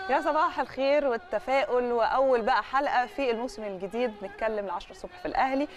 يا صباح الخير والتفاؤل واول بقى حلقه في الموسم الجديد نتكلم ل 10 الصبح في الاهلي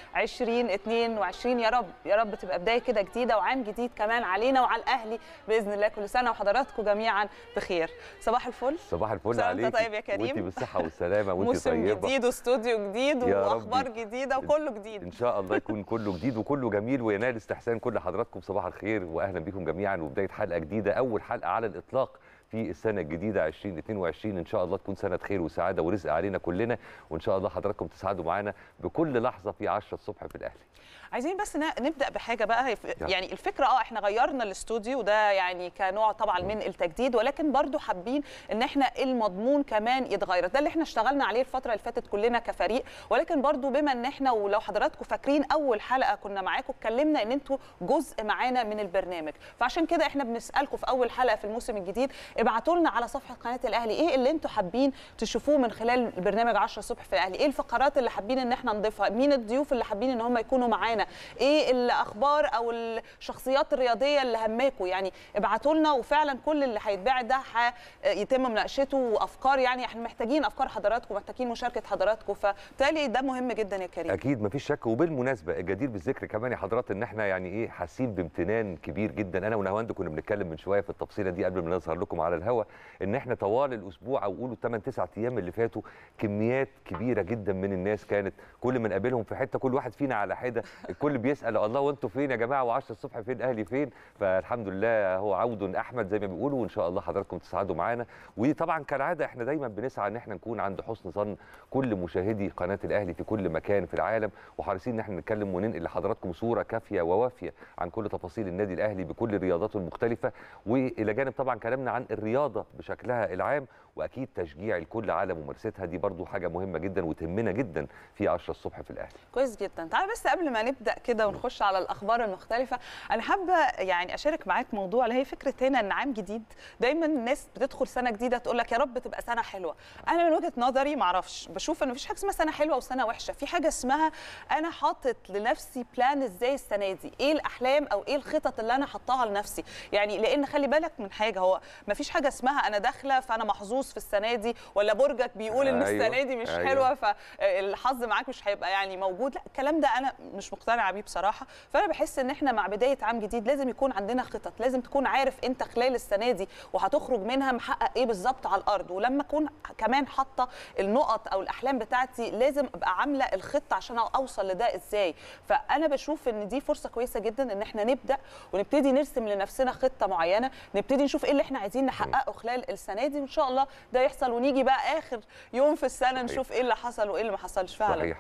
2022 يا رب يا رب تبقى بدايه كده جديده وعام جديد كمان علينا وعلى الاهلي باذن الله كل سنه وحضراتكم جميعا بخير صباح الفل صباح الفل سنة عليك وأنت طيب يا كريم. وانت بالصحه والسلامه وانت موسم طيبه جديد واستوديو جديد يا واخبار ربي. جديده وكله جديد ان شاء الله يكون كله جديد وكله جميل وينال استحسان كل حضراتكم صباح الخير واهلا بكم جميعا وبدايه حلقه جديده اول حلقه على الاطلاق في السنه الجديده 2022 ان شاء الله تكون سنه خير وسعاده ورزق علينا كلنا وان شاء الله حضراتكم تسعدوا معانا بكل لحظه في 10 الصبح في الاهلي عايزين بس ن- نبدا بحاجه بقى هي ف- يلا. يعني الفكره اه احنا غيرنا الاستوديو وده يعني كنوع طبعا من التجديد ولكن برضو حابين ان احنا المضمون كمان يتغير ده اللي احنا اشتغلنا عليه الفتره اللي فاتت كلنا كفريق ولكن برضو بما ان احنا ولو حضراتكم فاكرين اول حلقه كنا معاكم اتكلمنا ان انتوا جزء معانا من البرنامج فعشان كده احنا بنسالكم في اول حلقه في الموسم الجديد ابعتوا لنا على صفحه قناه الاهلي ايه اللي انتوا حابين تشوفوه من خلال البرنامج 10 الصبح في الاهلي ايه الفقرات اللي حابين ان احنا نضيفها مين الضيوف اللي حابين ان هم يكونوا معانا ايه الاخبار او الشخصيات الرياضيه اللي هماكوا يعني ابعتوا لنا وفعلا كل اللي هيتباع ده هيتم مناقشته وافكار يعني احنا محتاجين افكار حضراتكم محتاجين مشاركه حضراتكم فبالتالي ده مهم جدا يا كريم اكيد مفيش شك وبالمناسبه الجدير بالذكر كمان يا حضرات ان احنا يعني ايه حاسين بامتنان كبير جدا انا ونهاوند كنا بنتكلم من شويه في التفصيله دي قبل ما نظهر لكم على الهوا ان احنا طوال الاسبوع او قولوا 8 9 ايام اللي فاتوا كميات كبيره جدا من الناس كانت كل ما نقابلهم في حته كل واحد فينا على حده الكل بيسال الله وانتوا فين يا جماعه و10 الصبح فين اهلي فين فالحمد لله هو عود احمد زي ما بيقولوا وان شاء الله حضراتكم تسعدوا معانا وطبعا كالعاده احنا دايما بنسعى ان احنا نكون عند حسن ظن كل مشاهدي قناه الاهلي في كل مكان في العالم وحريصين ان احنا نتكلم وننقل لحضراتكم صوره كافيه ووافيه عن كل تفاصيل النادي الاهلي بكل رياضاته المختلفه والى جانب طبعا كلامنا عن الرياضه بشكلها العام واكيد تشجيع الكل على ممارستها دي برضو حاجه مهمه جدا وتهمنا جدا في 10 الصبح في الاهلي كويس جدا تعال بس قبل ما نبدا كده ونخش على الاخبار المختلفه انا حابه يعني اشارك معاك موضوع اللي هي فكره هنا ان عام جديد دايما الناس بتدخل سنه جديده تقول لك يا رب تبقى سنه حلوه انا من وجهه نظري ما اعرفش بشوف ان مفيش حاجه اسمها سنه حلوه وسنه وحشه في حاجه اسمها انا حاطط لنفسي بلان ازاي السنه دي ايه الاحلام او ايه الخطط اللي انا حطاها لنفسي يعني لان خلي بالك من حاجه هو مفيش حاجه اسمها انا داخله فانا محظوظ في السنه دي ولا برجك بيقول ان أيوة، السنه دي مش أيوة. حلوه فالحظ معاك مش هيبقى يعني موجود لا الكلام ده انا مش مقتنعه بيه بصراحه فانا بحس ان احنا مع بدايه عام جديد لازم يكون عندنا خطط لازم تكون عارف انت خلال السنه دي وهتخرج منها محقق ايه بالظبط على الارض ولما اكون كمان حاطه النقط او الاحلام بتاعتي لازم ابقى عامله الخطه عشان اوصل لده ازاي فانا بشوف ان دي فرصه كويسه جدا ان احنا نبدا ونبتدي نرسم لنفسنا خطه معينه نبتدي نشوف ايه اللي احنا عايزين نحققه خلال السنه دي وان شاء الله ده يحصل ونيجي بقى اخر يوم في السنه صحيح. نشوف ايه اللي حصل وايه اللي ما حصلش فعلا صحيح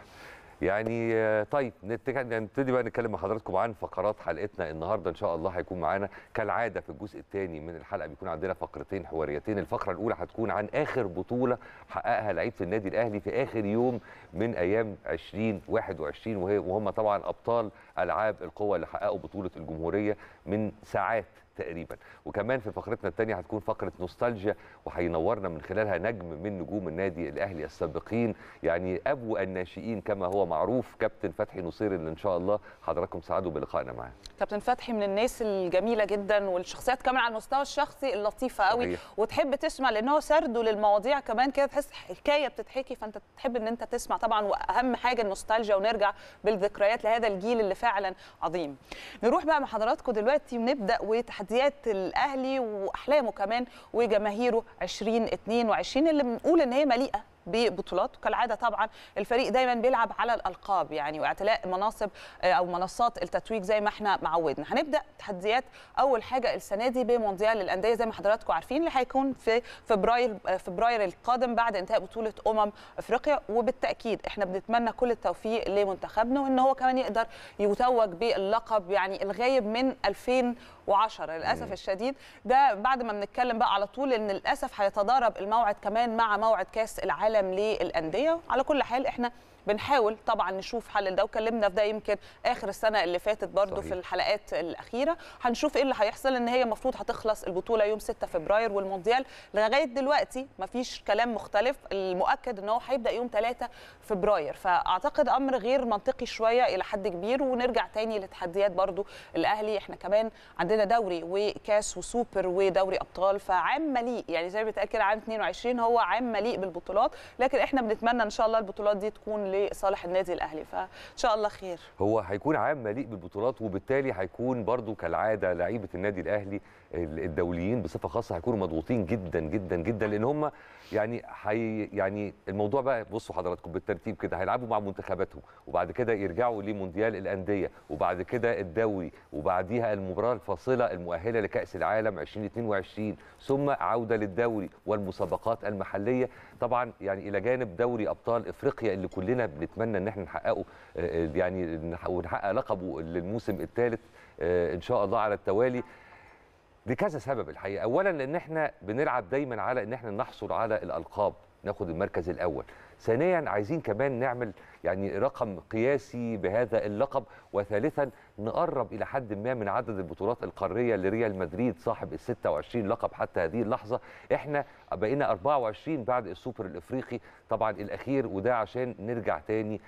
يعني آه، طيب نتك- نبتدي بقى نتكلم مع حضراتكم عن فقرات حلقتنا النهارده ان شاء الله هيكون معانا كالعاده في الجزء الثاني من الحلقه بيكون عندنا فقرتين حواريتين الفقره الاولى هتكون عن اخر بطوله حققها لعيبه النادي الاهلي في اخر يوم من ايام 2021 وهي وهم طبعا ابطال العاب القوى اللي حققوا بطوله الجمهوريه من ساعات تقريبا وكمان في فقرتنا الثانيه هتكون فقره نوستالجيا وهينورنا من خلالها نجم من نجوم النادي الاهلي السابقين يعني ابو الناشئين كما هو معروف كابتن فتحي نصير اللي ان شاء الله حضراتكم سعدوا بلقائنا معاه كابتن فتحي من الناس الجميله جدا والشخصيات كمان على المستوى الشخصي اللطيفه قوي صحيح. وتحب تسمع لان هو سرده للمواضيع كمان كده تحس حكايه بتتحكي فانت تحب ان انت تسمع طبعا واهم حاجه النوستالجيا ونرجع بالذكريات لهذا الجيل اللي فعلا عظيم نروح بقى مع حضراتكم دلوقتي ونبدا وتحديات الاهلي واحلامه كمان وجماهيره 2022 اللي بنقول ان هي مليئه ببطولات وكالعاده طبعا الفريق دايما بيلعب على الالقاب يعني واعتلاء مناصب آه، او منصات التتويج زي ما احنا معودنا هنبدا تحديات اول حاجه السنه دي بمونديال الانديه زي ما حضراتكم عارفين اللي هيكون في فبراير آه، فبراير القادم بعد انتهاء بطوله امم افريقيا وبالتاكيد احنا بنتمنى كل التوفيق لمنتخبنا وان هو كمان يقدر يتوج باللقب يعني الغايب من 2010 للاسف الشديد ده بعد ما بنتكلم بقى على طول ان للاسف هيتضارب الموعد كمان مع موعد كاس العالم للانديه على كل حال احنا بنحاول طبعا نشوف حل ده وكلمنا في ده يمكن اخر السنه اللي فاتت برضو صحيح. في الحلقات الاخيره هنشوف ايه اللي هيحصل ان هي المفروض هتخلص البطوله يوم 6 فبراير والمونديال لغايه دلوقتي مفيش كلام مختلف المؤكد ان هو هيبدا يوم 3 فبراير فاعتقد امر غير منطقي شويه الى حد كبير ونرجع تاني لتحديات برضو الاهلي احنا كمان عندنا دوري وكاس وسوبر ودوري ابطال فعام مليء يعني زي ما بيتقال كده عام 22 هو عام مليء بالبطولات لكن احنا بنتمنى ان شاء الله البطولات دي تكون لصالح النادي الاهلي فان شاء الله خير هو هيكون عام مليء بالبطولات وبالتالي هيكون برضو كالعاده لعيبه النادي الاهلي الدوليين بصفه خاصه هيكونوا مضغوطين جدا جدا جدا لان هم يعني حي يعني الموضوع بقى بصوا حضراتكم بالترتيب كده هيلعبوا مع منتخباتهم وبعد كده يرجعوا لمونديال الانديه وبعد كده الدوري وبعديها المباراه الفاصله المؤهله لكاس العالم 2022 ثم عوده للدوري والمسابقات المحليه طبعا يعني الى جانب دوري ابطال افريقيا اللي كلنا بنتمنى ان احنا نحققه آه، يعني نح- ونحقق لقبه للموسم الثالث ان شاء الله على التوالي لكذا سبب الحقيقه اولا لان احنا بنلعب دايما على ان احنا نحصل على الالقاب ناخد المركز الاول ثانيا عايزين كمان نعمل يعني رقم قياسي بهذا اللقب وثالثا نقرب الى حد ما من عدد البطولات القاريه لريال مدريد صاحب ال 26 لقب حتى هذه اللحظه احنا بقينا 24 بعد السوبر الافريقي طبعا الاخير وده عشان نرجع تاني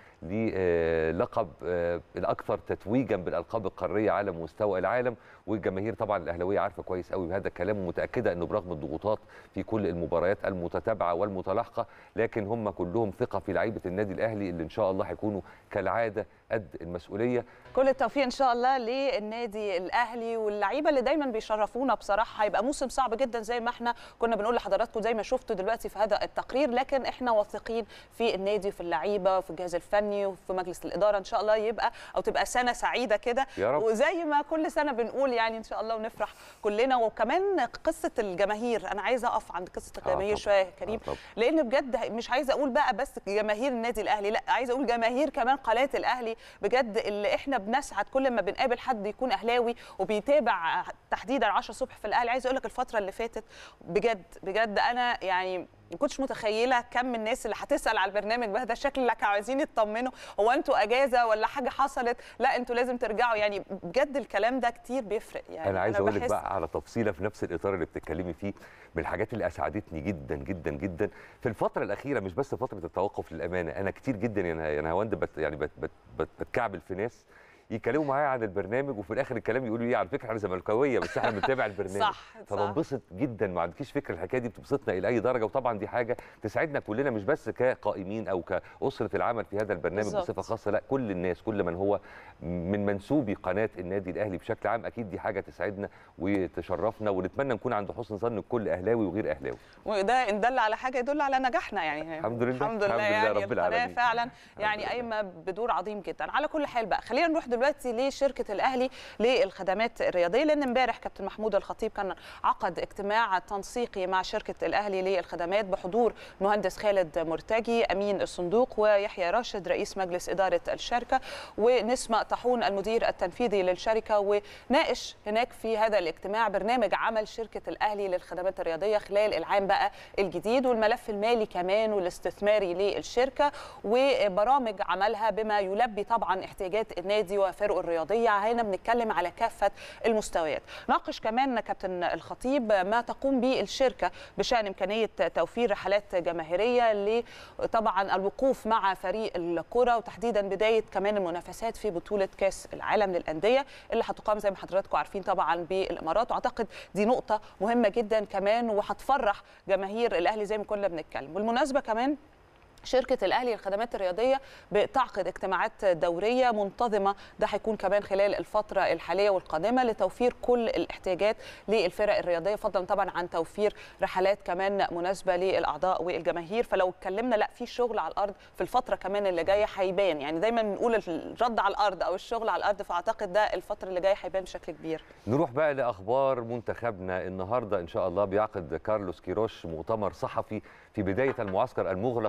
للقب الاكثر تتويجا بالالقاب القاريه على مستوى العالم والجماهير طبعا الاهلاويه عارفه كويس قوي بهذا الكلام ومتاكده انه برغم الضغوطات في كل المباريات المتتابعه والمتلاحقه لكن هم كلهم ثقه في لعيبه النادي الاهلي اللي ان شاء الله هيكونوا كالعاده قد المسؤوليه كل التوفيق ان شاء الله للنادي الاهلي واللعيبه اللي دايما بيشرفونا بصراحه هيبقى موسم صعب جدا زي ما احنا كنا بنقول لحضراتكم زي ما شفتوا دلوقتي في هذا التقرير لكن احنا واثقين في النادي وفي اللعيبه وفي الجهاز الفني وفي مجلس الاداره ان شاء الله يبقى او تبقى سنه سعيده كده يا رب. وزي ما كل سنه بنقول يعني ان شاء الله ونفرح كلنا وكمان قصه الجماهير انا عايزه اقف عند قصه الجماهير طبعاً. شويه يا كريم آه طبعاً. لان بجد مش عايزه اقول بقى بس جماهير النادي الاهلي لا عايزه اقول جماهير كمان قناه الاهلي بجد اللي احنا بنسعد كل ما بنقابل حد يكون اهلاوي وبيتابع تحديدا 10 الصبح في الاهلي عايزه اقول لك الفتره اللي فاتت بجد بجد انا يعني ما كنتش متخيله كم الناس اللي هتسال على البرنامج بهذا الشكل اللي كانوا عايزين يطمنوا هو انتوا اجازه ولا حاجه حصلت لا انتوا لازم ترجعوا يعني بجد الكلام ده كتير بيفرق يعني انا عايز اقول لك بحس- بقى على تفصيله في نفس الاطار اللي بتتكلمي فيه من الحاجات اللي اسعدتني جدا جدا جدا في الفتره الاخيره مش بس فتره التوقف للامانه انا كتير جدا يا يا نهاوند بت يعني بت بت بت بتكعبل في ناس يتكلموا معايا عن البرنامج وفي الاخر الكلام يقولوا لي على فكره احنا زملكاويه بس احنا بنتابع البرنامج صح، صح. فبنبسط جدا ما عندكيش فكره الحكايه دي بتبسطنا الى اي درجه وطبعا دي حاجه تسعدنا كلنا مش بس كقائمين او كاسره العمل في هذا البرنامج بالظبط. بصفه خاصه لا كل الناس كل من هو من منسوبي قناه النادي الاهلي بشكل عام اكيد دي حاجه تسعدنا وتشرفنا ونتمنى نكون عند حسن ظن كل اهلاوي وغير اهلاوي وده ان دل على حاجه يدل على نجاحنا يعني الحمد لله. الحمد لله الحمد لله يعني رب القناة العالمين. فعلا يعني لله. قايمه بدور عظيم جدا على كل حال بقى خلينا نروح دلوقتي لشركه الاهلي للخدمات الرياضيه لان امبارح كابتن محمود الخطيب كان عقد اجتماع تنسيقي مع شركه الاهلي للخدمات بحضور مهندس خالد مرتجي امين الصندوق ويحيى راشد رئيس مجلس اداره الشركه ونسمه طاحون المدير التنفيذي للشركه وناقش هناك في هذا الاجتماع برنامج عمل شركه الاهلي للخدمات الرياضيه خلال العام بقى الجديد والملف المالي كمان والاستثماري للشركه وبرامج عملها بما يلبي طبعا احتياجات النادي وفرقه الرياضيه هنا بنتكلم على كافه المستويات ناقش كمان كابتن الخطيب ما تقوم به الشركه بشان امكانيه توفير رحلات جماهيريه ل طبعا الوقوف مع فريق الكره وتحديدا بدايه كمان المنافسات في بطوله كاس العالم للانديه اللي هتقام زي ما حضراتكم عارفين طبعا بالامارات واعتقد دي نقطه مهمه جدا كمان وهتفرح جماهير الاهلي زي ما كنا بنتكلم بالمناسبه كمان شركة الأهلي للخدمات الرياضية بتعقد اجتماعات دورية منتظمة ده هيكون كمان خلال الفترة الحالية والقادمة لتوفير كل الاحتياجات للفرق الرياضية فضلا طبعا عن توفير رحلات كمان مناسبة للأعضاء والجماهير فلو اتكلمنا لا في شغل على الأرض في الفترة كمان اللي جاية هيبان يعني دايما بنقول الرد على الأرض أو الشغل على الأرض فأعتقد ده الفترة اللي جاية هيبان بشكل كبير نروح بقى لاخبار منتخبنا النهارده ان شاء الله بيعقد كارلوس كيروش مؤتمر صحفي في بدايه المعسكر المغلق للفريق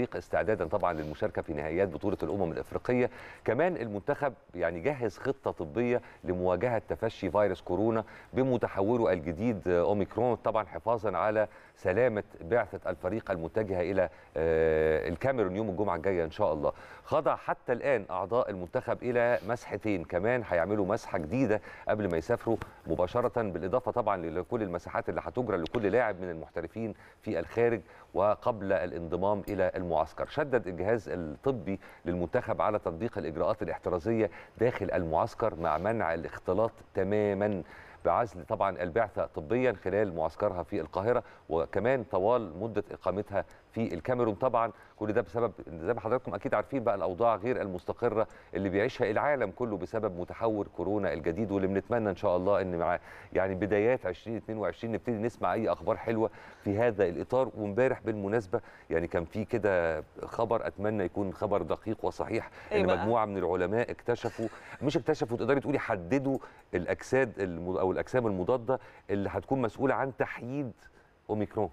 الفريق استعدادا طبعا للمشاركه في نهائيات بطوله الامم الافريقيه كمان المنتخب يعني جهز خطه طبيه لمواجهه تفشي فيروس كورونا بمتحوره الجديد اوميكرون طبعا حفاظا على سلامه بعثه الفريق المتجهه الى الكاميرون يوم الجمعه الجايه ان شاء الله خضع حتى الان اعضاء المنتخب الى مسحتين كمان هيعملوا مسحه جديده قبل ما يسافروا مباشره بالاضافه طبعا لكل المساحات اللي هتجرى لكل لاعب من المحترفين في الخارج وقبل الانضمام الى المعسكر شدد الجهاز الطبي للمنتخب على تطبيق الاجراءات الاحترازيه داخل المعسكر مع منع الاختلاط تماما بعزل طبعا البعثه طبيا خلال معسكرها في القاهره وكمان طوال مده اقامتها في الكاميرون طبعا كل ده بسبب زي ما حضراتكم اكيد عارفين بقى الاوضاع غير المستقره اللي بيعيشها العالم كله بسبب متحور كورونا الجديد واللي بنتمنى ان شاء الله ان مع يعني بدايات 2022 نبتدي نسمع اي اخبار حلوه في هذا الاطار وامبارح بالمناسبه يعني كان في كده خبر اتمنى يكون خبر دقيق وصحيح إيه ان بقى؟ مجموعه من العلماء اكتشفوا مش اكتشفوا تقدري تقولي حددوا الاجساد الم- او الاجسام المضاده اللي هتكون مسؤوله عن تحييد اوميكرون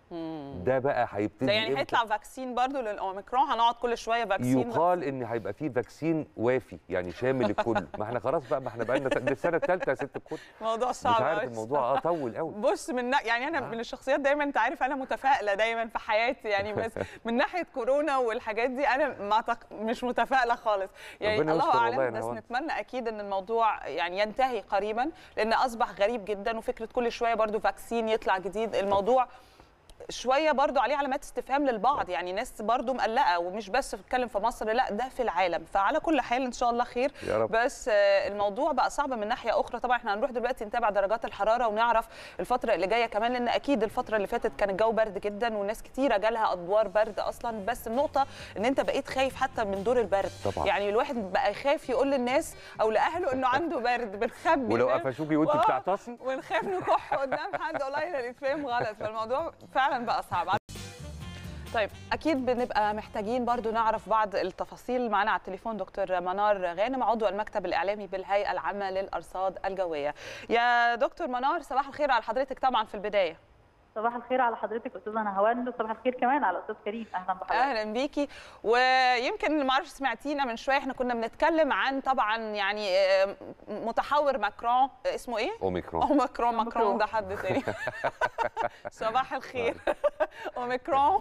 ده بقى هيبتدي ده يعني إمتى؟ هيطلع فاكسين برضو للاوميكرون هنقعد كل شويه فاكسين يقال ان هيبقى فيه فاكسين وافي يعني شامل الكل ما احنا خلاص بقى ما احنا بقى لنا دي السنه الثالثه يا ست الكل موضوع مش صعب عارف أوي الموضوع اه طول قوي بص من نا- يعني انا من الشخصيات دايما انت عارف انا متفائله دايما في حياتي يعني بس من ناحيه كورونا والحاجات دي انا ما تق... مش متفائله خالص يعني ربنا الله يستر اعلم والله يا بس نهاوند. نتمنى اكيد ان الموضوع يعني ينتهي قريبا لان اصبح غريب جدا وفكره كل شويه برضو فاكسين يطلع جديد الموضوع شويه برضو عليه علامات استفهام للبعض يعني ناس برضو مقلقه ومش بس بتتكلم في مصر لا ده في العالم فعلى كل حال ان شاء الله خير يا رب. بس آه، الموضوع بقى صعب من ناحيه اخرى طبعا احنا هنروح دلوقتي نتابع درجات الحراره ونعرف الفتره اللي جايه كمان لان اكيد الفتره اللي فاتت كان الجو برد جدا وناس كتيره جالها ادوار برد اصلا بس النقطه ان انت بقيت خايف حتى من دور البرد طبعا. يعني الواحد بقى خايف يقول للناس او لاهله انه عنده برد بنخبي ولو فاهم؟ قفشوكي وانت وآه، بتعطسي ونخاف نكح قدام حد والله لا يتفهم غلط فالموضوع فعلا بقى صعب طيب اكيد بنبقى محتاجين برضو نعرف بعض التفاصيل معنا على التليفون دكتور منار غانم عضو المكتب الاعلامي بالهيئه العامه للارصاد الجويه يا دكتور منار صباح الخير على حضرتك طبعا في البدايه صباح الخير على حضرتك استاذه نهاوند وصباح الخير كمان على استاذ كريم اهلا بحضرتك اهلا بيكي ويمكن ما اعرفش سمعتينا من شويه احنا كنا بنتكلم عن طبعا يعني آه، متحور ماكرون اسمه ايه اوميكرون اوميكرون ماكرون أوميكرون. ده حد تاني صباح الخير اوميكرون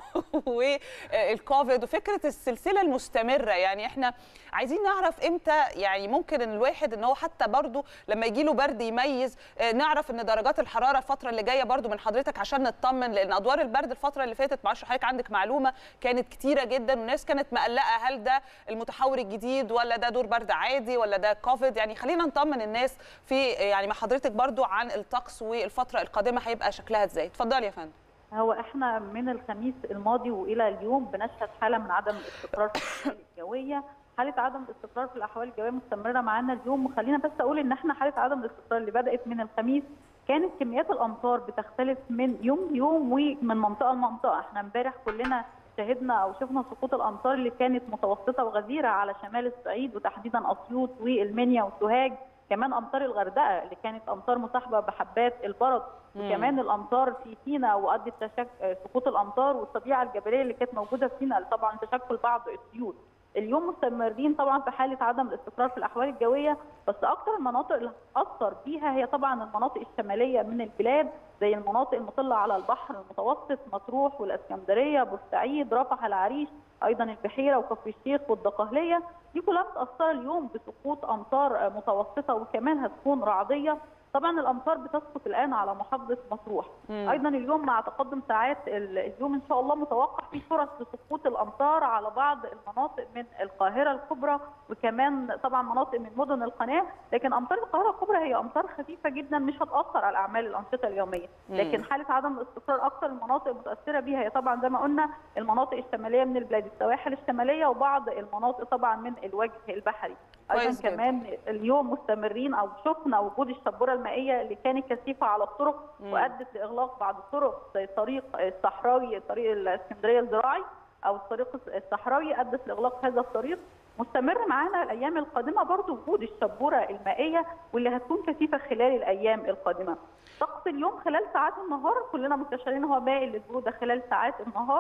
والكوفيد وفكره السلسله المستمره يعني احنا عايزين نعرف امتى يعني ممكن ان الواحد ان هو حتى برضو لما يجي له برد يميز آه، نعرف ان درجات الحراره الفتره اللي جايه برضو من حضرتك عشان نطمن لان ادوار البرد الفتره اللي فاتت معرفش حضرتك عندك معلومه كانت كتيره جدا والناس كانت مقلقه هل ده المتحور الجديد ولا ده دور برد عادي ولا ده كوفيد يعني خلينا نطمن الناس في يعني مع حضرتك برضو عن الطقس والفتره القادمه هيبقى شكلها ازاي اتفضلي يا فندم هو احنا من الخميس الماضي والى اليوم بنشهد حاله من عدم الاستقرار في الاحوال الجويه حاله عدم الاستقرار في الاحوال الجويه مستمره معانا اليوم وخلينا بس اقول ان احنا حاله عدم الاستقرار اللي بدات من الخميس كانت كميات الامطار بتختلف من يوم ليوم ومن منطقه لمنطقه احنا امبارح كلنا شهدنا او شفنا سقوط الامطار اللي كانت متوسطه وغزيره على شمال الصعيد وتحديدا اسيوط والمنيا وسوهاج كمان امطار الغردقه اللي كانت امطار مصاحبه بحبات البرد وكمان الامطار في سيناء وادت تشك... سقوط الامطار والطبيعه الجبليه اللي كانت موجوده في سيناء طبعا تشكل بعض السيول اليوم مستمرين طبعا في حاله عدم الاستقرار في الاحوال الجويه بس اكثر المناطق اللي هتاثر بيها هي طبعا المناطق الشماليه من البلاد زي المناطق المطله على البحر المتوسط مطروح والاسكندريه بورسعيد رفح العريش ايضا البحيره وكفر الشيخ والدقهليه دي كلها متاثره اليوم بسقوط امطار متوسطه وكمان هتكون رعديه طبعا الامطار بتسقط الان على محافظه مطروح مم. ايضا اليوم مع تقدم ساعات ال- اليوم ان شاء الله متوقع في فرص لسقوط الامطار على بعض المناطق من القاهره الكبرى وكمان طبعا مناطق من مدن القناه لكن امطار القاهره الكبرى هي امطار خفيفه جدا مش هتاثر على اعمال الانشطه اليوميه مم. لكن حاله عدم الاستقرار اكثر المناطق المتاثره بيها هي طبعا زي ما قلنا المناطق الشماليه من البلاد السواحل الشماليه وبعض المناطق طبعا من الوجه البحري كويس ايضا جدا. كمان اليوم مستمرين او شفنا وجود الشبوره المائيه اللي كانت كثيفه على الطرق مم. وادت لاغلاق بعض الطرق زي الطريق الصحراوي طريق الاسكندريه الزراعي او الطريق الصحراوي ادت لاغلاق هذا الطريق مستمر معانا الايام القادمه برضو وجود الشبوره المائيه واللي هتكون كثيفه خلال الايام القادمه. طقس اليوم خلال ساعات النهار كلنا مستشعرين هو مائل للبروده خلال ساعات النهار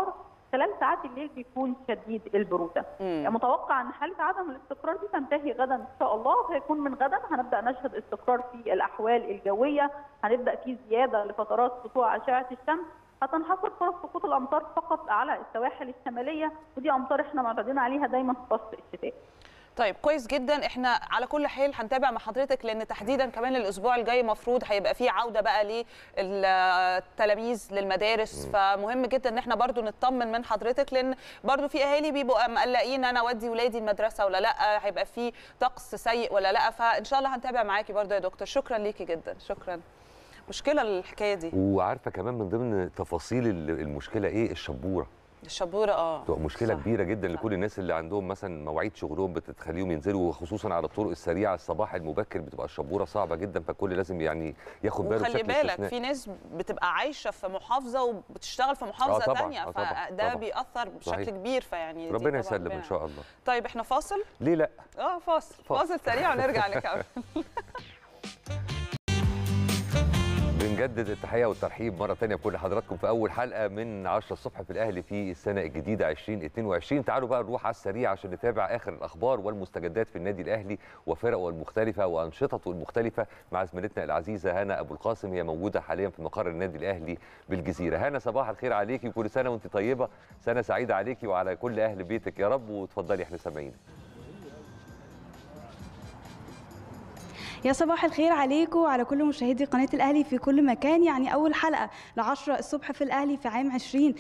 خلال ساعات الليل بيكون شديد البروده مم. متوقع ان حاله عدم الاستقرار دي تنتهي غدا ان شاء الله هيكون من غدا هنبدا نشهد استقرار في الاحوال الجويه هنبدا في زياده لفترات سطوع اشعه الشمس هتنحصر فرص سقوط الامطار فقط على السواحل الشماليه ودي امطار احنا معتادين عليها دايما في فصل الشتاء طيب كويس جدا احنا على كل حال هنتابع مع حضرتك لان تحديدا كمان الاسبوع الجاي مفروض هيبقى فيه عوده بقى للتلاميذ للمدارس فمهم جدا ان احنا برضو نطمن من حضرتك لان برضو في اهالي بيبقوا مقلقين انا اودي ولادي المدرسه ولا لا هيبقى فيه طقس سيء ولا لا فان شاء الله هنتابع معاكي برضو يا دكتور شكرا ليكي جدا شكرا مشكله الحكايه دي وعارفه كمان من ضمن تفاصيل المشكله ايه الشبوره الشبوره اه تبقى مشكله صح. كبيره جدا صح. لكل الناس اللي عندهم مثلا مواعيد شغلهم بتخليهم ينزلوا خصوصا على الطرق السريعه الصباح المبكر بتبقى الشبوره صعبه جدا فالكل لازم يعني ياخد باله وخلي بشكل بالك استثنائي. في ناس بتبقى عايشه في محافظه وبتشتغل في محافظه طبعاً، ثانيه آه طبعاً، فده طبعاً. بيأثر بشكل صحيح. كبير فيعني دي ربنا طبعاً يسلم ربنا ان شاء الله طيب احنا فاصل ليه لا اه فاصل فاصل. فاصل سريع ونرجع نكمل بنجدد التحيه والترحيب مره ثانيه بكل حضراتكم في اول حلقه من 10 الصبح في الاهلي في السنه الجديده 2022 تعالوا بقى نروح على السريع عشان نتابع اخر الاخبار والمستجدات في النادي الاهلي وفرقه المختلفه وانشطته المختلفه مع زميلتنا العزيزه هنا ابو القاسم هي موجوده حاليا في مقر النادي الاهلي بالجزيره هنا صباح الخير عليكي وكل سنه وانت طيبه سنه سعيده عليكي وعلى كل اهل بيتك يا رب وتفضلي احنا سامعينك يا صباح الخير عليكم وعلى كل مشاهدي قناة الأهلي في كل مكان يعني أول حلقة لعشرة الصبح في الأهلي في عام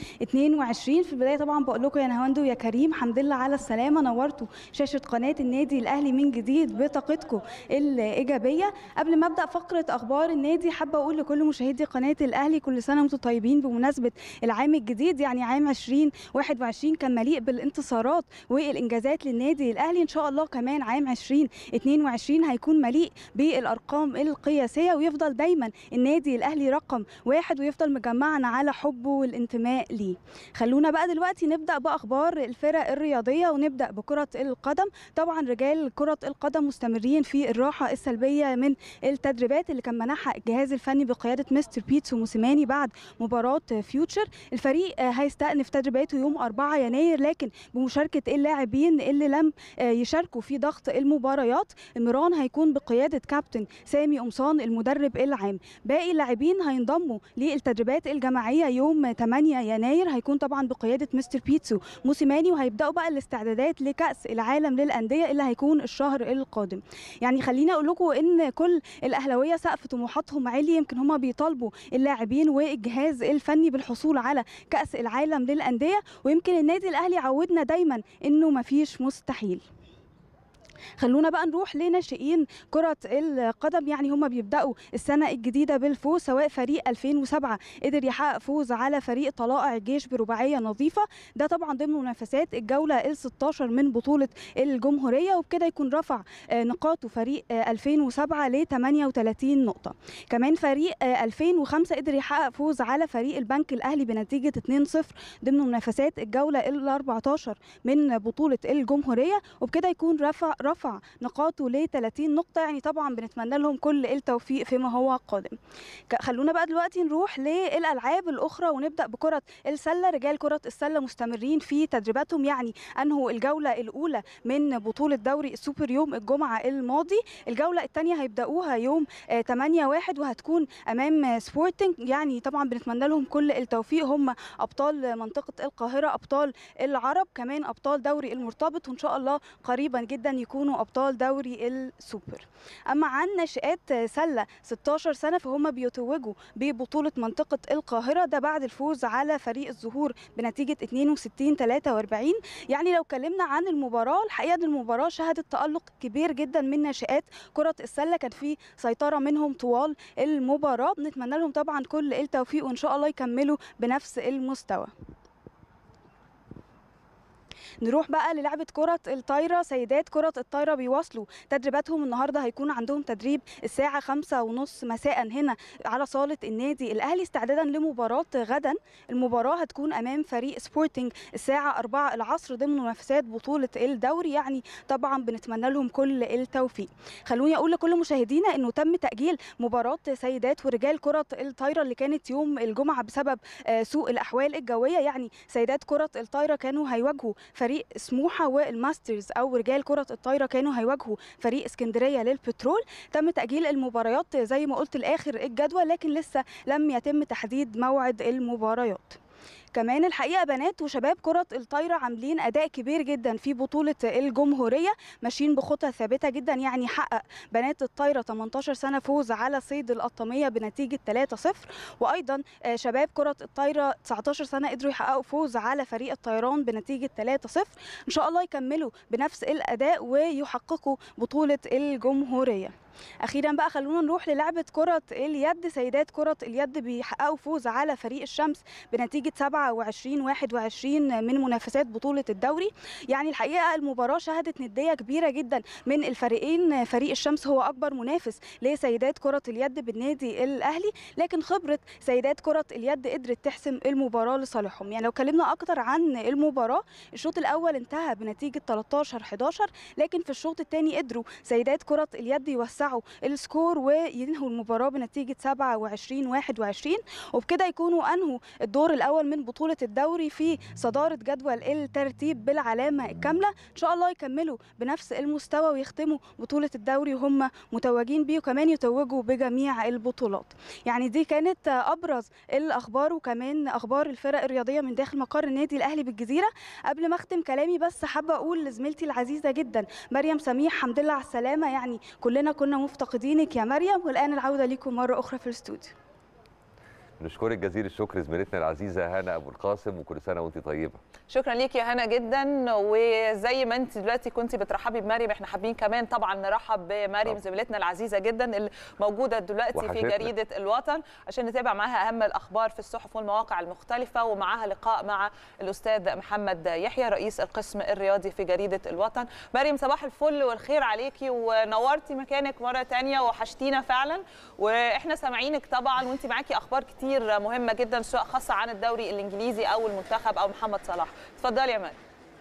2022 في البداية طبعا بقول لكم يا نهاوندو يا كريم الحمد لله على السلامة نورتوا شاشة قناة النادي الأهلي من جديد بطاقتكم الإيجابية قبل ما أبدأ فقرة أخبار النادي حابة أقول لكل مشاهدي قناة الأهلي كل سنة وأنتم طيبين بمناسبة العام الجديد يعني عام 2021 كان مليء بالانتصارات والإنجازات للنادي الأهلي إن شاء الله كمان عام 2022 هيكون مليء بالارقام القياسيه ويفضل دايما النادي الاهلي رقم واحد ويفضل مجمعنا على حبه والانتماء ليه خلونا بقى دلوقتي نبدا باخبار الفرق الرياضيه ونبدا بكره القدم طبعا رجال كره القدم مستمرين في الراحه السلبيه من التدريبات اللي كان منحها الجهاز الفني بقياده مستر بيتسو موسيماني بعد مباراه فيوتشر الفريق هيستأنف تدريباته يوم 4 يناير لكن بمشاركه اللاعبين اللي لم يشاركوا في ضغط المباريات المران هيكون بقياده كابتن سامي قمصان المدرب العام باقي اللاعبين هينضموا للتدريبات الجماعيه يوم 8 يناير هيكون طبعا بقياده مستر بيتسو موسيماني وهيبداوا بقى الاستعدادات لكاس العالم للانديه اللي هيكون الشهر القادم يعني خليني اقول لكم ان كل الاهلاويه سقف طموحاتهم عالي يمكن هم بيطالبوا اللاعبين والجهاز الفني بالحصول على كاس العالم للانديه ويمكن النادي الاهلي عودنا دايما انه مفيش مستحيل خلونا بقى نروح لناشئين كرة القدم يعني هم بيبدأوا السنة الجديدة بالفوز سواء فريق 2007 قدر يحقق فوز على فريق طلائع الجيش برباعية نظيفة ده طبعا ضمن منافسات الجولة ال 16 من بطولة الجمهورية وبكده يكون رفع نقاطه فريق 2007 ل 38 نقطة كمان فريق 2005 قدر يحقق فوز على فريق البنك الأهلي بنتيجة 2-0 ضمن منافسات الجولة ال 14 من بطولة الجمهورية وبكده يكون رفع رفع نقاطه ل 30 نقطة يعني طبعا بنتمنى لهم كل التوفيق فيما هو قادم خلونا بقى دلوقتي نروح للألعاب الأخرى ونبدأ بكرة السلة رجال كرة السلة مستمرين في تدريباتهم يعني أنهوا الجولة الأولى من بطولة دوري السوبر يوم الجمعة الماضي الجولة الثانية هيبدأوها يوم 8 واحد وهتكون أمام سبورتنج يعني طبعا بنتمنى لهم كل التوفيق هم أبطال منطقة القاهرة أبطال العرب كمان أبطال دوري المرتبط وإن شاء الله قريبا جدا يكونوا ابطال دوري السوبر اما عن ناشئات سله 16 سنه فهم بيتوجوا ببطوله منطقه القاهره ده بعد الفوز على فريق الزهور بنتيجه 62 43 يعني لو اتكلمنا عن المباراه الحقيقه ان المباراه شهدت تالق كبير جدا من ناشئات كره السله كان في سيطره منهم طوال المباراه بنتمنى لهم طبعا كل التوفيق وان شاء الله يكملوا بنفس المستوى نروح بقى للعبة كرة الطايرة سيدات كرة الطايرة بيواصلوا تدريباتهم النهاردة هيكون عندهم تدريب الساعة خمسة ونص مساء هنا على صالة النادي الأهلي استعدادا لمباراة غدا المباراة هتكون أمام فريق سبورتنج الساعة 4 العصر ضمن منافسات بطولة الدوري يعني طبعا بنتمنى لهم كل التوفيق خلوني أقول لكل مشاهدينا أنه تم تأجيل مباراة سيدات ورجال كرة الطايرة اللي كانت يوم الجمعة بسبب سوء الأحوال الجوية يعني سيدات كرة الطايرة كانوا هيواجهوا فريق سموحة والماسترز أو رجال كرة الطايرة كانوا هيواجهوا فريق اسكندرية للبترول تم تأجيل المباريات زي ما قلت لآخر الجدول لكن لسه لم يتم تحديد موعد المباريات كمان الحقيقه بنات وشباب كره الطايره عاملين اداء كبير جدا في بطوله الجمهوريه ماشيين بخطى ثابته جدا يعني حقق بنات الطايره 18 سنه فوز على صيد القطاميه بنتيجه 3-0 وايضا شباب كره الطايره 19 سنه قدروا يحققوا فوز على فريق الطيران بنتيجه 3-0 ان شاء الله يكملوا بنفس الاداء ويحققوا بطوله الجمهوريه اخيرا بقى خلونا نروح للعبه كره اليد سيدات كره اليد بيحققوا فوز على فريق الشمس بنتيجه 27 21 من منافسات بطوله الدوري يعني الحقيقه المباراه شهدت نديه كبيره جدا من الفريقين فريق الشمس هو اكبر منافس لسيدات كره اليد بالنادي الاهلي لكن خبره سيدات كره اليد قدرت تحسم المباراه لصالحهم يعني لو كلمنا اكتر عن المباراه الشوط الاول انتهى بنتيجه 13 11 لكن في الشوط الثاني قدروا سيدات كره اليد يوسعوا يوسعوا السكور وينهوا المباراه بنتيجه 27 21 وبكده يكونوا انهوا الدور الاول من بطوله الدوري في صداره جدول الترتيب بالعلامه الكامله ان شاء الله يكملوا بنفس المستوى ويختموا بطوله الدوري وهم متوجين بيه وكمان يتوجوا بجميع البطولات يعني دي كانت ابرز الاخبار وكمان اخبار الفرق الرياضيه من داخل مقر النادي الاهلي بالجزيره قبل ما اختم كلامي بس حابه اقول لزميلتي العزيزه جدا مريم سميح الحمد لله على السلامه يعني كلنا كنا مفتقدينك يا مريم والآن العودة لكم مرة أخرى في الاستوديو نشكرك جزيل الشكر زميلتنا العزيزه هنا ابو القاسم وكل سنه وانت طيبه شكرا ليك يا هنا جدا وزي ما انت دلوقتي كنت بترحبي بمريم احنا حابين كمان طبعا نرحب بمريم زميلتنا العزيزه جدا اللي موجوده دلوقتي وحشتنا. في جريده الوطن عشان نتابع معاها اهم الاخبار في الصحف والمواقع المختلفه ومعاها لقاء مع الاستاذ محمد يحيى رئيس القسم الرياضي في جريده الوطن مريم صباح الفل والخير عليكي ونورتي مكانك مره تانية وحشتينا فعلا واحنا سامعينك طبعا وانت معاكي اخبار كتير مهمه جدا سواء خاصه عن الدوري الانجليزي او المنتخب او محمد صلاح اتفضلي يا مريم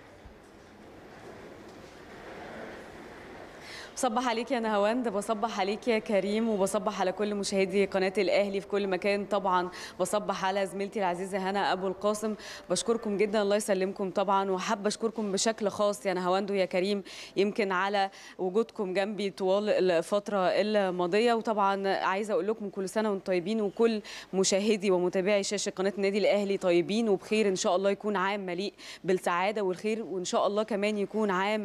بصبح عليك يا نهاوند بصبح عليك يا كريم وبصبح على كل مشاهدي قناه الاهلي في كل مكان طبعا بصبح على زميلتي العزيزه هنا ابو القاسم بشكركم جدا الله يسلمكم طبعا وحابه اشكركم بشكل خاص يا نهاوند ويا كريم يمكن على وجودكم جنبي طوال الفتره الماضيه وطبعا عايزه اقول لكم كل سنه وانتم طيبين وكل مشاهدي ومتابعي شاشه قناه النادي الاهلي طيبين وبخير ان شاء الله يكون عام مليء بالسعاده والخير وان شاء الله كمان يكون عام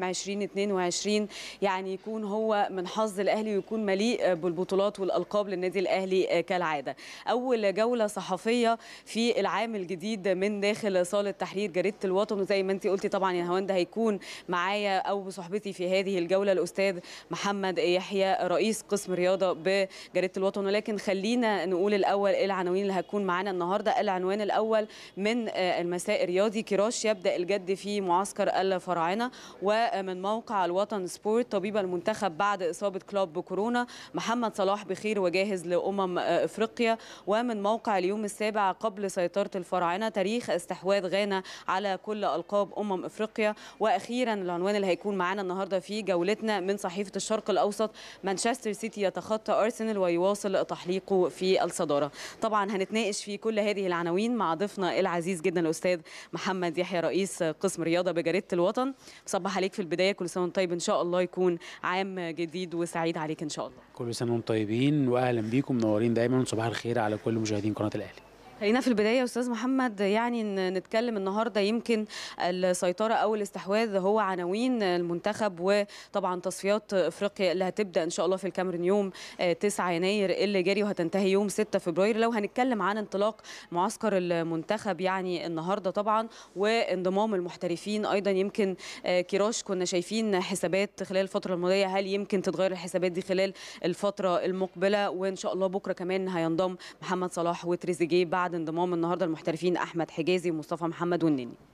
2022 يعني يكون هو من حظ الاهلي ويكون مليء بالبطولات والالقاب للنادي الاهلي كالعاده. اول جوله صحفيه في العام الجديد من داخل صاله تحرير جريده الوطن وزي ما انت قلتي طبعا يا هوند هيكون معايا او بصحبتي في هذه الجوله الاستاذ محمد يحيى رئيس قسم رياضه بجريده الوطن ولكن خلينا نقول الاول ايه العناوين اللي هتكون معانا النهارده العنوان الاول من المساء الرياضي كراش يبدا الجد في معسكر الفراعنه ومن موقع الوطن سبورت طبيب المنتخب بعد اصابه كلوب بكورونا محمد صلاح بخير وجاهز لامم افريقيا ومن موقع اليوم السابع قبل سيطره الفراعنه تاريخ استحواذ غانا على كل القاب امم افريقيا واخيرا العنوان اللي هيكون معانا النهارده في جولتنا من صحيفه الشرق الاوسط مانشستر سيتي يتخطى ارسنال ويواصل تحليقه في الصداره طبعا هنتناقش في كل هذه العناوين مع ضيفنا العزيز جدا الاستاذ محمد يحيى رئيس قسم رياضه بجريده الوطن صباح عليك في البدايه كل سنه وانت طيب ان شاء الله يكون عام جديد وسعيد عليك ان شاء الله كل سنه وانتم طيبين واهلا بيكم منورين دايما وصباح الخير على كل مشاهدين قناه الاهلي خلينا في البدايه استاذ محمد يعني نتكلم النهارده يمكن السيطره او الاستحواذ هو عناوين المنتخب وطبعا تصفيات افريقيا اللي هتبدا ان شاء الله في الكاميرون يوم 9 يناير اللي جاري وهتنتهي يوم 6 فبراير لو هنتكلم عن انطلاق معسكر المنتخب يعني النهارده طبعا وانضمام المحترفين ايضا يمكن كيروش كنا شايفين حسابات خلال الفتره الماضيه هل يمكن تتغير الحسابات دي خلال الفتره المقبله وان شاء الله بكره كمان هينضم محمد صلاح وتريزيجيه بعد انضمام النهارده المحترفين احمد حجازي ومصطفى محمد والنني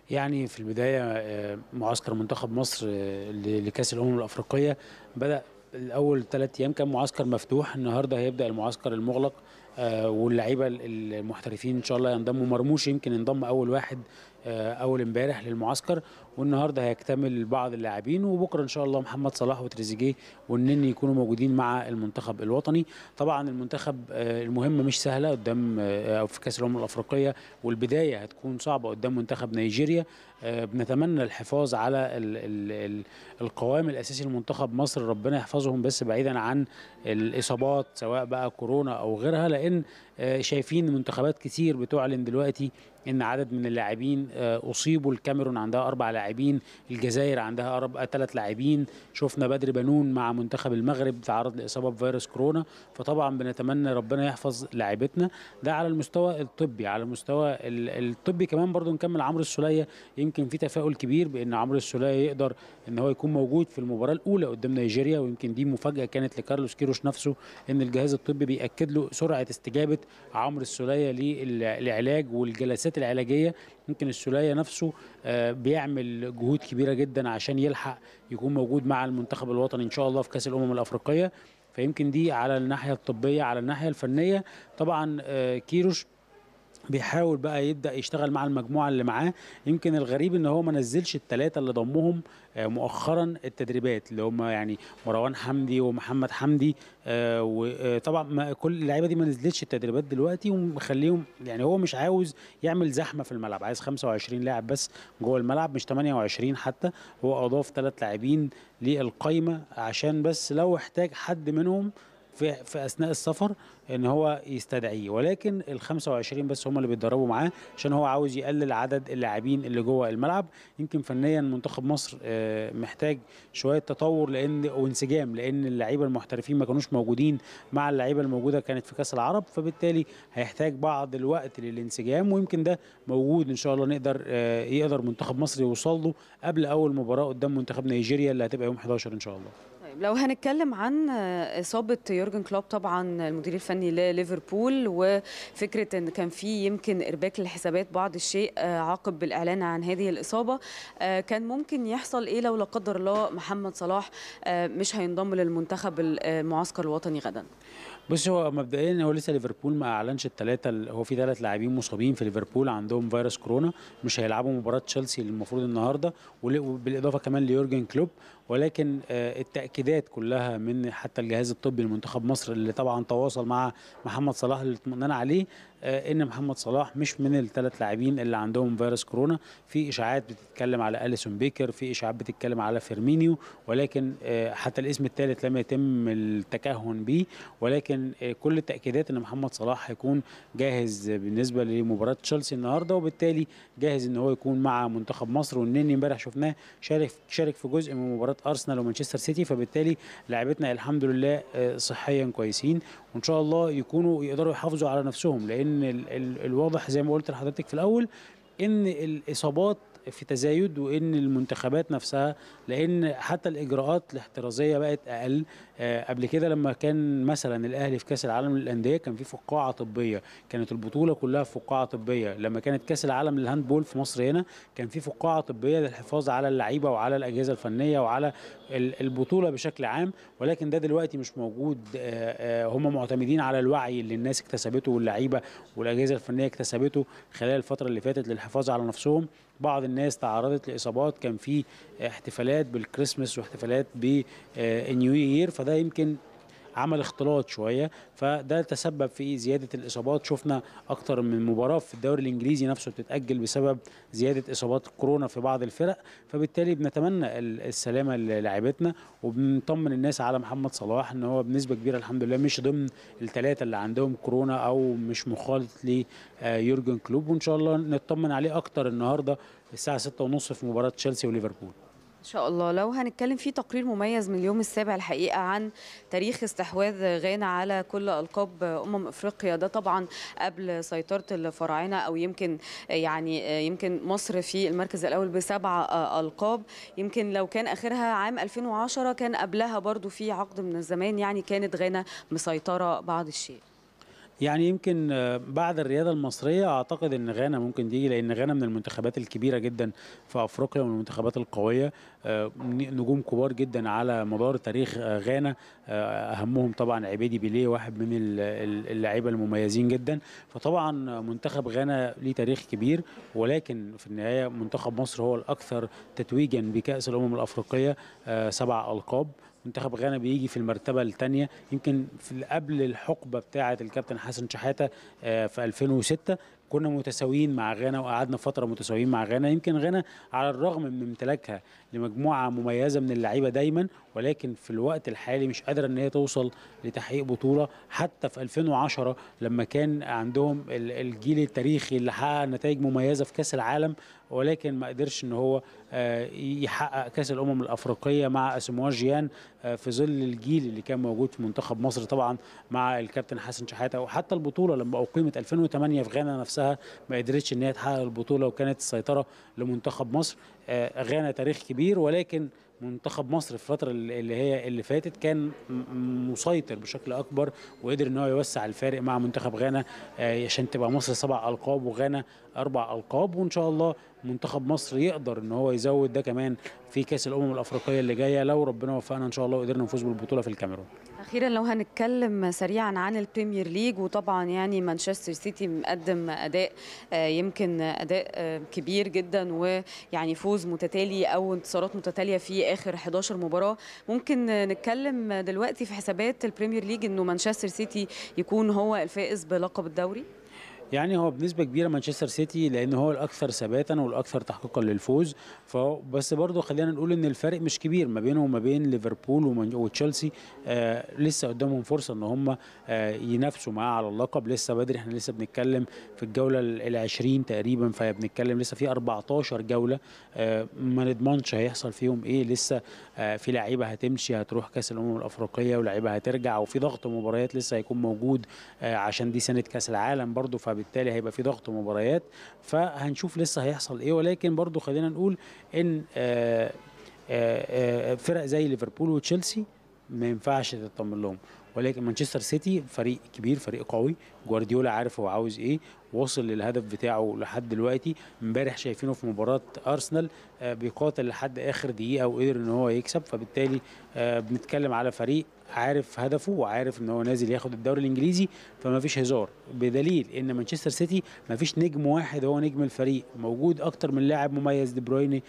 يعني في البدايه آه، معسكر منتخب مصر آه، ل- لكاس الامم الافريقيه بدا الاول ثلاث ايام كان معسكر مفتوح النهارده هيبدا المعسكر المغلق آه، واللعيبه ال- المحترفين ان شاء الله ينضموا مرموش يمكن انضم اول واحد آه، اول امبارح للمعسكر والنهارده هيكتمل بعض اللاعبين وبكره ان شاء الله محمد صلاح وتريزيجيه والنني يكونوا موجودين مع المنتخب الوطني طبعا المنتخب آه، المهمه مش سهله قدام آه، او في كاس الامم الافريقيه والبدايه هتكون صعبه قدام منتخب نيجيريا آه، بنتمنى الحفاظ على ال ال ال القوام الاساسي لمنتخب مصر ربنا يحفظهم بس بعيدا عن الاصابات سواء بقى كورونا او غيرها لان آه، شايفين منتخبات كتير بتعلن دلوقتي ان عدد من اللاعبين آه، اصيبوا الكاميرون عندها اربع لاعبين الجزائر عندها اربع ثلاث لاعبين شفنا بدر بنون مع منتخب المغرب تعرض لاصابه بفيروس كورونا فطبعا بنتمنى ربنا يحفظ لاعبتنا ده على المستوى الطبي على المستوى ال- الطبي كمان برضو نكمل عمرو السوليه يمكن في تفاؤل كبير بان عمرو السوليه يقدر ان هو يكون موجود في المباراه الاولى قدام نيجيريا ويمكن دي مفاجاه كانت لكارلوس كيروش نفسه ان الجهاز الطبي بياكد له سرعه استجابه عمرو السوليه للعلاج والجلسات العلاجيه يمكن السوليه نفسه آه، بيعمل جهود كبيره جدا عشان يلحق يكون موجود مع المنتخب الوطني ان شاء الله في كاس الامم الافريقيه فيمكن دي على الناحيه الطبيه على الناحيه الفنيه طبعا آه، كيروش بيحاول بقى يبدا يشتغل مع المجموعه اللي معاه يمكن الغريب ان هو ما نزلش الثلاثه اللي ضمهم آه، مؤخرا التدريبات اللي هم يعني مروان حمدي ومحمد حمدي آه، وطبعا ما- كل اللعيبه دي ما نزلتش التدريبات دلوقتي ومخليهم يعني هو مش عاوز يعمل زحمه في الملعب عايز 25 لاعب بس جوه الملعب مش 28 حتى هو اضاف ثلاث لاعبين للقايمه عشان بس لو احتاج حد منهم في في اثناء السفر ان هو يستدعيه ولكن ال 25 بس هم اللي بيتدربوا معاه عشان هو عاوز يقلل عدد اللاعبين اللي جوه الملعب يمكن فنيا منتخب مصر آه، محتاج شويه تطور لان وانسجام لان اللعيبه المحترفين ما كانوش موجودين مع اللعيبه الموجوده كانت في كاس العرب فبالتالي هيحتاج بعض الوقت للانسجام ويمكن ده موجود ان شاء الله نقدر آه، يقدر منتخب مصر يوصل له قبل اول مباراه قدام منتخب نيجيريا اللي هتبقى يوم 11 ان شاء الله طيب لو هنتكلم عن آه، إصابة يورجن كلوب طبعا المدير الفني لليفربول وفكرة إن كان في يمكن إرباك للحسابات بعض الشيء آه، عقب بالإعلان عن هذه الإصابة آه، كان ممكن يحصل إيه لو لا قدر الله محمد صلاح آه، مش هينضم للمنتخب المعسكر الوطني غدا بص هو مبدئيا هو لسه ليفربول ما اعلنش الثلاثه هو في ثلاث لاعبين مصابين في ليفربول عندهم فيروس كورونا مش هيلعبوا مباراه تشيلسي اللي المفروض النهارده ول- وبالاضافه كمان ليورجن كلوب ولكن آه، التاكيدات كلها من حتى الجهاز الطبي لمنتخب مصر اللي طبعا تواصل مع محمد صلاح اللي اطمئنان عليه آه، ان محمد صلاح مش من الثلاث لاعبين اللي عندهم فيروس كورونا في اشاعات بتتكلم على اليسون بيكر في اشاعات بتتكلم على فيرمينيو ولكن آه، حتى الاسم الثالث لم يتم التكهن به ولكن آه، كل التاكيدات ان محمد صلاح هيكون جاهز بالنسبه لمباراه تشيلسي النهارده وبالتالي جاهز ان هو يكون مع منتخب مصر والنني امبارح شفناه شارك شارك في جزء من مباراه ارسنال ومانشستر سيتي فبالتالي لاعبتنا الحمد لله آه، صحيا كويسين وان شاء الله يكونوا يقدروا يحافظوا على نفسهم لان ال ال الواضح زي ما قلت لحضرتك في الاول ان الاصابات في تزايد وان المنتخبات نفسها لان حتى الاجراءات الاحترازيه بقت اقل آه، قبل كده لما كان مثلا الاهلي في كاس العالم للانديه كان في فقاعه طبيه كانت البطوله كلها في فقاعه طبيه لما كانت كاس العالم للهاندبول في مصر هنا كان في فقاعه طبيه للحفاظ على اللعيبه وعلى الاجهزه الفنيه وعلى ال- البطوله بشكل عام ولكن ده دلوقتي مش موجود آه، آه، هم معتمدين على الوعي اللي الناس اكتسبته واللعيبه والاجهزه الفنيه اكتسبته خلال الفتره اللي فاتت للحفاظ على نفسهم بعض الناس تعرضت لاصابات كان في احتفالات بالكريسماس واحتفالات بالنيو يير فده يمكن عمل اختلاط شويه فده تسبب في زياده الاصابات شفنا اكتر من مباراه في الدوري الانجليزي نفسه بتتاجل بسبب زياده اصابات كورونا في بعض الفرق فبالتالي بنتمنى ال- السلامه للاعيبتنا وبنطمن الناس على محمد صلاح ان هو بنسبه كبيره الحمد لله مش ضمن الثلاثه اللي عندهم كورونا او مش مخالط ليورجن كلوب وان شاء الله نطمن عليه اكتر النهارده الساعه 6:30 في مباراه تشيلسي وليفربول ان شاء الله لو هنتكلم في تقرير مميز من اليوم السابع الحقيقه عن تاريخ استحواذ غانا على كل القاب امم افريقيا ده طبعا قبل سيطره الفراعنه او يمكن يعني يمكن مصر في المركز الاول بسبع القاب يمكن لو كان اخرها عام 2010 كان قبلها برضو في عقد من الزمان يعني كانت غانا مسيطره بعض الشيء يعني يمكن آه، بعد الرياده المصريه اعتقد ان غانا ممكن تيجي لان غانا من المنتخبات الكبيره جدا في افريقيا ومن المنتخبات القويه آه، نجوم كبار جدا على مدار تاريخ آه، غانا آه، اهمهم طبعا عبيدي بيليه واحد من ال- ال- اللعيبه المميزين جدا فطبعا منتخب غانا ليه تاريخ كبير ولكن في النهايه منتخب مصر هو الاكثر تتويجا بكاس الامم الافريقيه آه، سبع القاب منتخب غانا بيجي في المرتبه الثانيه يمكن في قبل الحقبه بتاعه الكابتن حسن شحاته آه، في 2006 كنا متساويين مع غانا وقعدنا فتره متساويين مع غانا يمكن غانا على الرغم من امتلاكها لمجموعه مميزه من اللعيبه دايما ولكن في الوقت الحالي مش قادره ان هي توصل لتحقيق بطوله حتى في 2010 لما كان عندهم ال- الجيل التاريخي اللي حقق نتائج مميزه في كاس العالم ولكن ما قدرش ان هو آه، يحقق كاس الامم الافريقيه مع اسمواه جيان آه، في ظل الجيل اللي كان موجود في منتخب مصر طبعا مع الكابتن حسن شحاته وحتى البطوله لما اقيمت 2008 في غانا نفسها ما قدرتش ان هي تحقق البطوله وكانت السيطره لمنتخب مصر آه، غانا تاريخ كبير ولكن منتخب مصر في الفتره اللي اللي هي اللي فاتت كان م- م- مسيطر بشكل اكبر وقدر ان هو يوسع الفارق مع منتخب غانا آه، عشان تبقى مصر سبع القاب وغانا اربع القاب وان شاء الله منتخب مصر يقدر ان هو يزود ده كمان في كاس الامم الافريقيه اللي جايه لو ربنا وفقنا ان شاء الله وقدرنا نفوز بالبطوله في الكاميرون اخيرا لو هنتكلم سريعا عن البريمير ليج وطبعا يعني مانشستر سيتي مقدم اداء آه، يمكن اداء آه، كبير جدا ويعني فوز متتالي او انتصارات متتاليه في اخر 11 مباراه ممكن آه، نتكلم دلوقتي في حسابات البريمير ليج انه مانشستر سيتي يكون هو الفائز بلقب الدوري يعني هو بنسبه كبيره مانشستر سيتي لان هو الاكثر ثباتا والاكثر تحقيقا للفوز فبس برضه خلينا نقول ان الفرق مش كبير ما بينه وما بين ليفربول ومن- وتشيلسي آه لسه قدامهم فرصه ان هم آه ينافسوا معاه على اللقب لسه بدري احنا لسه بنتكلم في الجوله ال 20 تقريبا فبنتكلم لسه في 14 جوله آه ما نضمنش هيحصل فيهم ايه لسه آه في لعيبه هتمشي هتروح كاس الامم الافريقيه ولعيبه هترجع وفي ضغط مباريات لسه هيكون موجود آه عشان دي سنه كاس العالم برضه فبالتالي هيبقى في ضغط مباريات فهنشوف لسه هيحصل ايه ولكن برضه خلينا نقول ان آه آه آه فرق زي ليفربول وتشيلسي ما ينفعش تطمن لهم ولكن مانشستر سيتي فريق كبير فريق قوي جوارديولا عارف هو عاوز ايه وصل للهدف بتاعه لحد دلوقتي امبارح شايفينه في مباراه ارسنال آه، بيقاتل لحد اخر دقيقه وقدر ان هو يكسب فبالتالي آه، بنتكلم على فريق عارف هدفه وعارف ان هو نازل ياخد الدوري الانجليزي فما فيش هزار بدليل ان مانشستر سيتي ما فيش نجم واحد هو نجم الفريق موجود اكتر من لاعب مميز دي برويني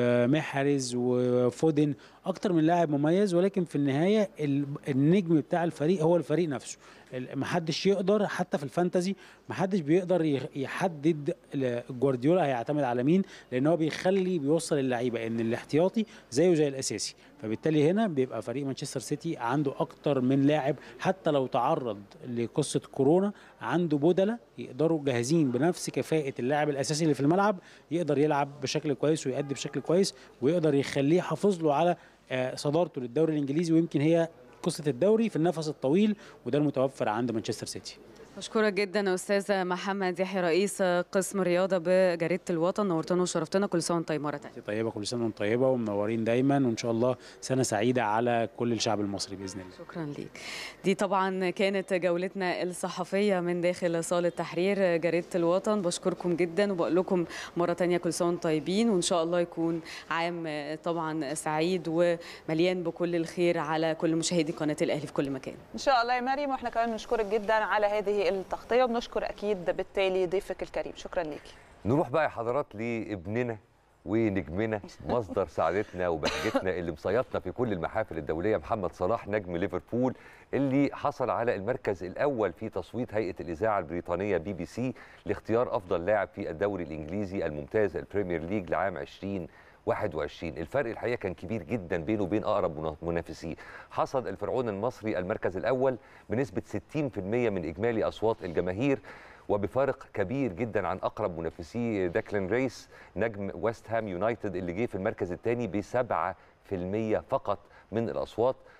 ومحرز وفودن اكتر من لاعب مميز ولكن في النهايه ال- النجم بتاع الفريق هو الفريق نفسه ال- محدش يقدر حتى في الفانتزي محدش بيقدر يخ- يحدد ل- جوارديولا هيعتمد على مين لان هو بيخلي بيوصل اللعيبه ان الاحتياطي زيه زي الاساسي فبالتالي هنا بيبقى فريق مانشستر سيتي عنده اكتر من لاعب حتى لو تعرض لقصه كورونا عنده بدله يقدروا جاهزين بنفس كفاءه اللاعب الاساسي اللي في الملعب يقدر يلعب بشكل كويس ويأدي بشكل كويس ويقدر يخليه يحافظ له على آه، صدارته للدوري الانجليزي ويمكن هي قصه الدوري في النفس الطويل وده المتوفر عند مانشستر سيتي بشكرك جدا يا استاذ محمد يحيى رئيس قسم رياضه بجريده الوطن نورتنا وشرفتنا كل سنه وانت طيب مره ثانيه طيبه كل سنه وانتم طيبه ومنورين دايما وان شاء الله سنه سعيده على كل الشعب المصري باذن الله شكرا ليك دي طبعا كانت جولتنا الصحفيه من داخل صاله تحرير جريده الوطن بشكركم جدا وبقول لكم مره تانية كل سنه وانتم طيبين وان شاء الله يكون عام طبعا سعيد ومليان بكل الخير على كل مشاهدي قناه الاهلي في كل مكان ان شاء الله يا مريم واحنا كمان بنشكرك جدا على هذه التغطيه وبنشكر اكيد بالتالي ضيفك الكريم شكرا ليكي نروح بقى يا حضرات لابننا ونجمنا مصدر سعادتنا وبهجتنا اللي مصيطنا في كل المحافل الدوليه محمد صلاح نجم ليفربول اللي حصل على المركز الاول في تصويت هيئه الاذاعه البريطانيه بي بي سي لاختيار افضل لاعب في الدوري الانجليزي الممتاز البريمير ليج لعام 20 21 الفرق الحقيقه كان كبير جدا بينه وبين اقرب منافسيه حصد الفرعون المصري المركز الاول بنسبه 60% من اجمالي اصوات الجماهير وبفارق كبير جدا عن اقرب منافسيه داكلين ريس نجم ويست هام يونايتد اللي جه في المركز الثاني ب 7% فقط من الاصوات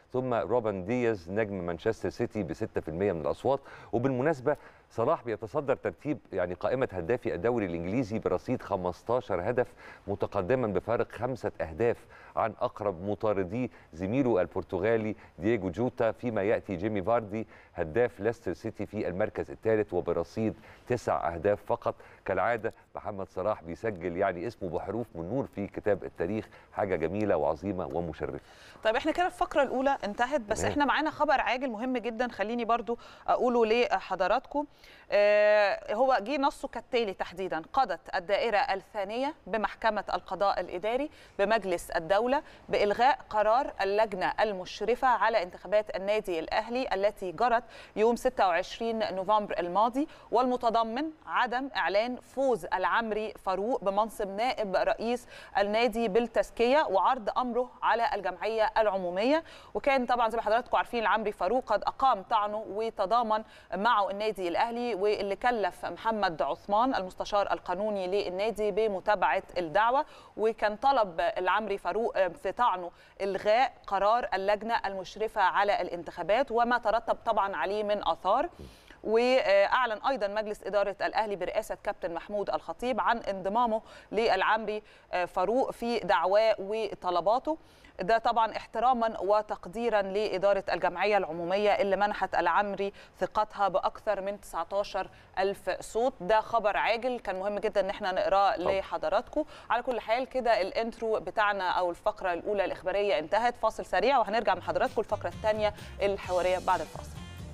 ثم روبن دياز نجم مانشستر سيتي ب 6% من الاصوات وبالمناسبه صلاح بيتصدر ترتيب يعني قائمه هدافي الدوري الانجليزي برصيد 15 هدف متقدما بفارق خمسه اهداف عن اقرب مطارديه زميله البرتغالي دييجو جوتا فيما ياتي جيمي فاردي هداف ليستر سيتي في المركز الثالث وبرصيد تسع اهداف فقط كالعاده محمد صلاح بيسجل يعني اسمه بحروف من نور في كتاب التاريخ حاجه جميله وعظيمه ومشرفه طيب احنا كده الفقره الاولى انتهت بس تمام. احنا معانا خبر عاجل مهم جدا خليني برضو اقوله لحضراتكم آه هو جه نصه كالتالي تحديدا قضت الدائره الثانيه بمحكمه القضاء الاداري بمجلس الدوله بالغاء قرار اللجنه المشرفه على انتخابات النادي الاهلي التي جرت يوم 26 نوفمبر الماضي والمتضمن عدم اعلان فوز العمري فاروق بمنصب نائب رئيس النادي بالتزكيه وعرض امره على الجمعيه العموميه وكان طبعا زي ما حضراتكم عارفين العمري فاروق قد اقام طعنه وتضامن معه النادي الاهلي واللي كلف محمد عثمان المستشار القانوني للنادي بمتابعه الدعوه وكان طلب العمري فاروق في طعنه الغاء قرار اللجنه المشرفه على الانتخابات وما ترتب طبعا عليه من اثار واعلن ايضا مجلس اداره الاهلي برئاسه كابتن محمود الخطيب عن انضمامه للعمري فاروق في دعواه وطلباته ده طبعا احتراما وتقديرا لإدارة الجمعية العمومية اللي منحت العمري ثقتها بأكثر من 19 ألف صوت ده خبر عاجل كان مهم جدا ان احنا نقراه لحضراتكم على كل حال كده الانترو بتاعنا أو الفقرة الأولى الإخبارية انتهت فاصل سريع وهنرجع مع حضراتكم الفقرة الثانية الحوارية بعد الفاصل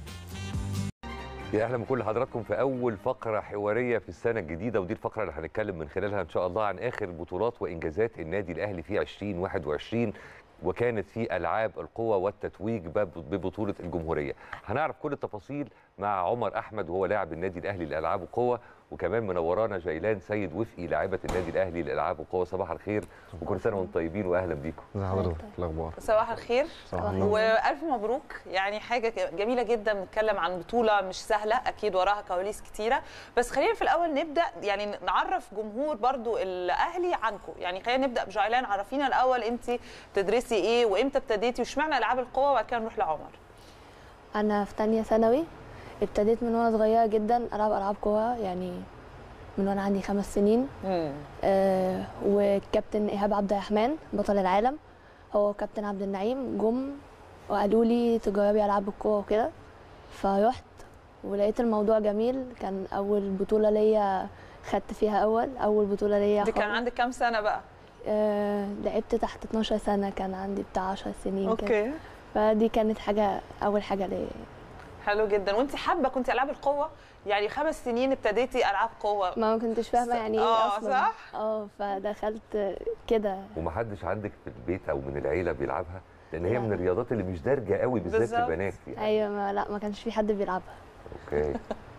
يا اهلا بكل حضراتكم في اول فقره حواريه في السنه الجديده ودي الفقره اللي هنتكلم من خلالها ان شاء الله عن اخر بطولات وانجازات النادي الاهلي في 2021 وكانت في العاب القوى والتتويج بب- ببطوله الجمهوريه هنعرف كل التفاصيل مع عمر احمد وهو لاعب النادي الاهلي للالعاب القوى وكمان منورانا جيلان سيد وفقي لاعبه النادي الاهلي للالعاب القوى صباح الخير وكل سنه وانتم طيبين واهلا بيكم ازي حضرتك إيه الاخبار صباح الخير صباح النور. والف مبروك يعني حاجه جميله جدا بنتكلم عن بطوله مش سهله اكيد وراها كواليس كتيره بس خلينا في الاول نبدا يعني نعرف جمهور برضو الاهلي عنكم يعني خلينا نبدا بجعلان عرفينا الاول انت بتدرسي ايه وامتى ابتديتي واشمعنى العاب القوه وبعد كده نروح لعمر انا في تانية ثانوي ابتديت من وانا صغيره جدا العب العاب قوى يعني من وانا عندي خمس سنين آه والكابتن ايهاب عبد الرحمن بطل العالم هو كابتن عبد النعيم جم وقالوا لي تجربي العاب القوى وكده فرحت ولقيت الموضوع جميل كان اول بطوله ليا خدت فيها اول اول بطوله ليا دي كان خالص. عندك كام سنه بقى آه لعبت تحت 12 سنه كان عندي بتاع 10 سنين كده اوكي فدي كانت حاجه اول حاجه ليا حلو جدا وانت حابه كنت العاب القوه يعني خمس سنين ابتديتي العاب قوه ما كنتش فاهمه يعني ايه آه، اصلا صح؟ اه فدخلت كده ومحدش عندك في البيت او من العيله بيلعبها لان هي لا. من الرياضات اللي مش دارجه قوي بالذات بالظبط. البنات يعني ايوه ما لا ما كانش في حد بيلعبها اوكي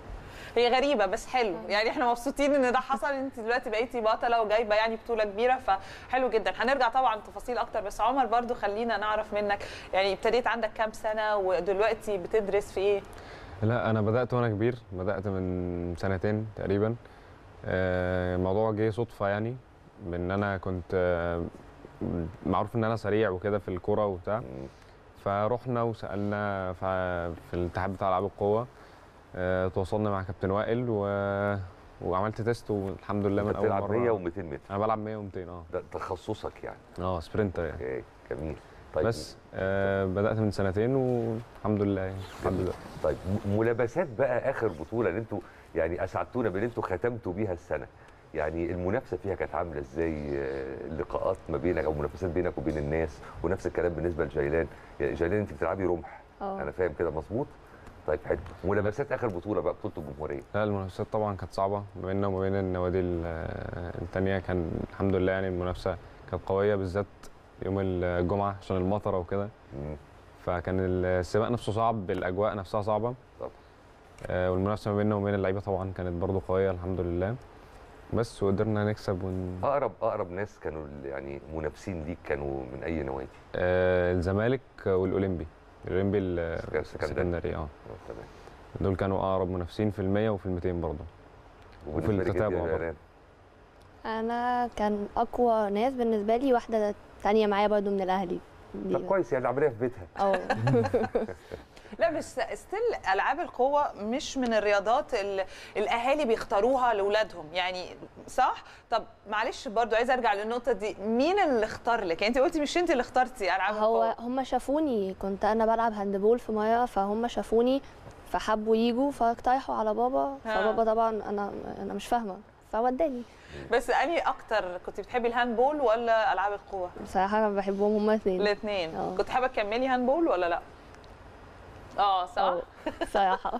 هي غريبه بس حلو يعني احنا مبسوطين ان ده حصل انت دلوقتي بقيتي بطله وجايبه يعني بطوله كبيره فحلو جدا هنرجع طبعا تفاصيل اكتر بس عمر برضو خلينا نعرف منك يعني ابتديت عندك كام سنه ودلوقتي بتدرس في ايه لا انا بدات وانا كبير بدات من سنتين تقريبا آه، الموضوع جه صدفه يعني بان انا كنت آه، معروف ان انا سريع وكده في الكوره وبتاع فرحنا وسالنا ف- في الاتحاد بتاع العاب القوه آه، تواصلنا مع كابتن وائل و... وعملت تيست والحمد لله من انت اول بتلعب مره 100 و200 متر انا بلعب 100 و200 اه ده تخصصك يعني اه سبرنتر يعني اوكي جميل طيب بس آه بدات من سنتين والحمد لله يعني لحد دلوقتي طيب م- ملابسات بقى اخر بطوله اللي انتوا يعني اسعدتونا بان انتوا ختمتوا بيها السنه يعني المنافسه فيها كانت عامله ازاي آه، اللقاءات ما بينك او منافسات بينك وبين الناس ونفس الكلام بالنسبه لجيلان يعني جيلان انت بتلعبي رمح اه انا فاهم كده مظبوط طيب حلو ملابسات اخر بطوله بقى بطوله الجمهوريه لا المنافسات طبعا كانت صعبة ما بيننا وما بين النوادي ال- التانية كان الحمد لله يعني المنافسة كانت قوية بالذات يوم الجمعة عشان المطرة وكده مم. فكان السباق نفسه صعب الأجواء نفسها صعبة طبعا. آه، والمنافسة ما بيننا وما بين اللعيبة طبعا كانت برضو قوية الحمد لله بس وقدرنا نكسب ون... اقرب اقرب ناس كانوا ال- يعني منافسين ليك كانوا من اي نوادي آه، الزمالك والأولمبي الأولمبي سكندري. السكندري اه آه، تمام دول كانوا أقرب منافسين في المية وفي الميتين برضو وبالنسبة لك إنت يا التتابع برضه. جيلان؟ انا كان اقوى ناس بالنسبه لي واحده تانية معايا برضو من الاهلي دي طب كويس يعني العمليه في بيتها اه لا بس ستيل العاب القوه مش من الرياضات اللي الاهالي بيختاروها لاولادهم يعني صح طب معلش برضو عايزه ارجع للنقطه دي مين اللي اختار لك يعني انت قلتي مش انت اللي اخترتي العاب هو القوه هم شافوني كنت انا بلعب هاندبول في ميه فهم شافوني فحبوا يجوا فاقترحوا على بابا ها. فبابا طبعا انا انا مش فاهمه فوداني بس اني اكتر كنت بتحبي الهاندبول ولا العاب القوه بصراحه انا بحبهم هما الاثنين الاثنين اه. كنت حابه تكملي هاندبول ولا لا اه صح بصراحه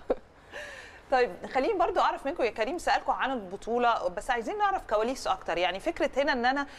طيب خليني برضو اعرف منكم يا كريم سالكم عن البطوله بس عايزين نعرف كواليس اكتر يعني فكره هنا ان انا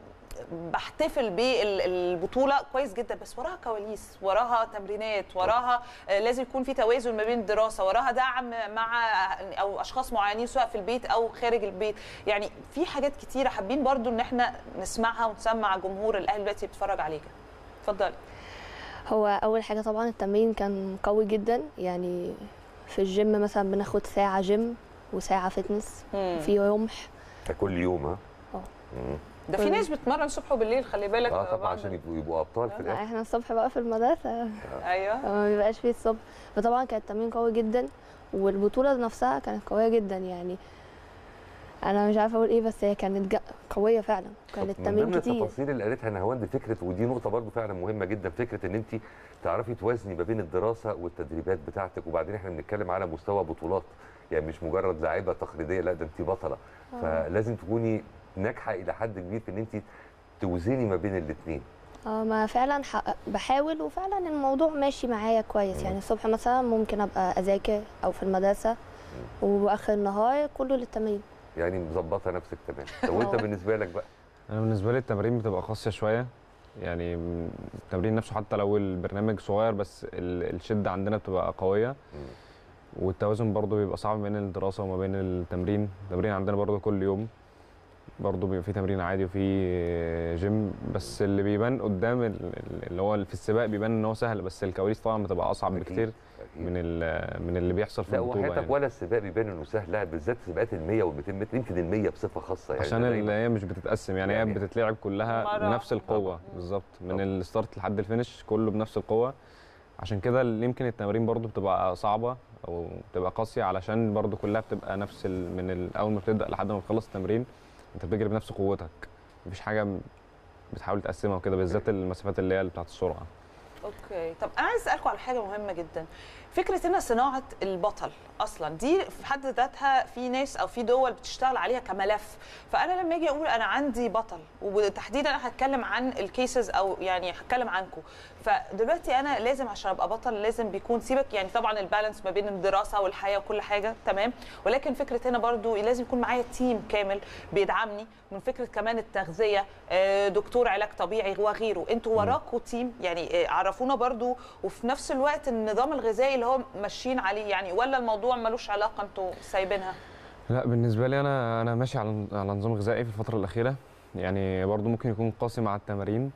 بحتفل بالبطوله كويس جدا بس وراها كواليس وراها تمرينات وراها آه، لازم يكون في توازن ما بين الدراسه وراها دعم مع او اشخاص معينين سواء في البيت او خارج البيت يعني في حاجات كتيره حابين برضو ان احنا نسمعها ونسمع جمهور الاهلي دلوقتي بيتفرج عليك اتفضلي هو اول حاجه طبعا التمرين كان قوي جدا يعني في الجيم مثلا بناخد ساعه جيم وساعه فتنس مم. في رمح ده كل يوم ها اه. مم. ده في ناس بتمرن الصبح وبالليل خلي بالك اه طبعا بعض- عشان يبقوا يبقوا ابطال في الاخر احنا الصبح بقى في المدرسه ايوه ما بيبقاش فيه الصبح فطبعا كان التمرين قوي جدا والبطوله نفسها كانت قويه جدا يعني انا مش عارفه اقول ايه بس هي كانت جا- قويه فعلا كان طب من التمرين ضمن كتير التفاصيل اللي قالتها نهاوند فكره ودي نقطه برضو فعلا مهمه جدا فكره ان انت تعرفي توازني ما بين الدراسه والتدريبات بتاعتك وبعدين احنا بنتكلم على مستوى بطولات يعني مش مجرد لاعيبه تقليديه لا ده انت بطله فلازم تكوني ناجحه الى حد كبير في ان انت توزني ما بين الاثنين اه ما فعلا حق- بحاول وفعلا الموضوع ماشي معايا كويس يعني الصبح مثلا ممكن ابقى اذاكر او في المدرسه واخر النهار كله للتمرين يعني مظبطه نفسك تمام طب وانت اه. بالنسبه لك بقى انا بالنسبه لي التمرين بتبقى قاسيه شويه يعني م- التمرين نفسه حتى لو البرنامج صغير بس ال- الشده عندنا بتبقى قويه مم. والتوازن برضو بيبقى صعب ما بين الدراسه وما بين التمرين التمرين عندنا برضو كل يوم برضو بيبقى في تمرين عادي وفي جيم بس اللي بيبان قدام ال- ال- اللي هو في السباق بيبان ان هو سهل بس الكواليس طبعا بتبقى اصعب أكيد. بكتير أكيد. من ال- من اللي بيحصل في لا البطوله وحياتك يعني. ولا السباق بيبان انه سهل لا بالذات سباقات ال 100 وال 200 متر يمكن ال 100 بصفه خاصه يعني عشان ده ال- دايماً. هي مش بتتقسم يعني, يعني هي بتتلعب كلها مرة بنفس واحدة. القوه طبعاً. بالظبط من طبعاً. الستارت لحد الفينش كله بنفس القوه عشان كده اللي يمكن التمارين برضو بتبقى صعبه او بتبقى قاسيه علشان برضو كلها بتبقى نفس ال... من ال... اول ما بتبدا لحد ما بتخلص التمرين انت بتجري بنفس قوتك مفيش حاجه م- بتحاول تقسمها وكده بالذات المسافات اللي هي بتاعت السرعه اوكي طب انا عايز اسالكم على حاجه مهمه جدا فكره ان صناعه البطل اصلا دي في حد ذاتها في ناس او في دول بتشتغل عليها كملف فانا لما اجي اقول انا عندي بطل وتحديدا انا هتكلم عن الكيسز او يعني هتكلم عنكم فدلوقتي انا لازم عشان ابقى بطل لازم بيكون سيبك يعني طبعا البالانس ما بين الدراسه والحياه وكل حاجه تمام ولكن فكره هنا برضو لازم يكون معايا تيم كامل بيدعمني من فكره كمان التغذيه آه، دكتور علاج طبيعي وغيره انتوا وراكوا تيم يعني آه، عرفونا برضو وفي نفس الوقت النظام الغذائي اللي هو ماشيين عليه يعني ولا الموضوع ملوش علاقه انتوا سايبينها لا بالنسبه لي انا انا ماشي على على نظام غذائي في الفتره الاخيره يعني برضو ممكن يكون قاسي مع التمارين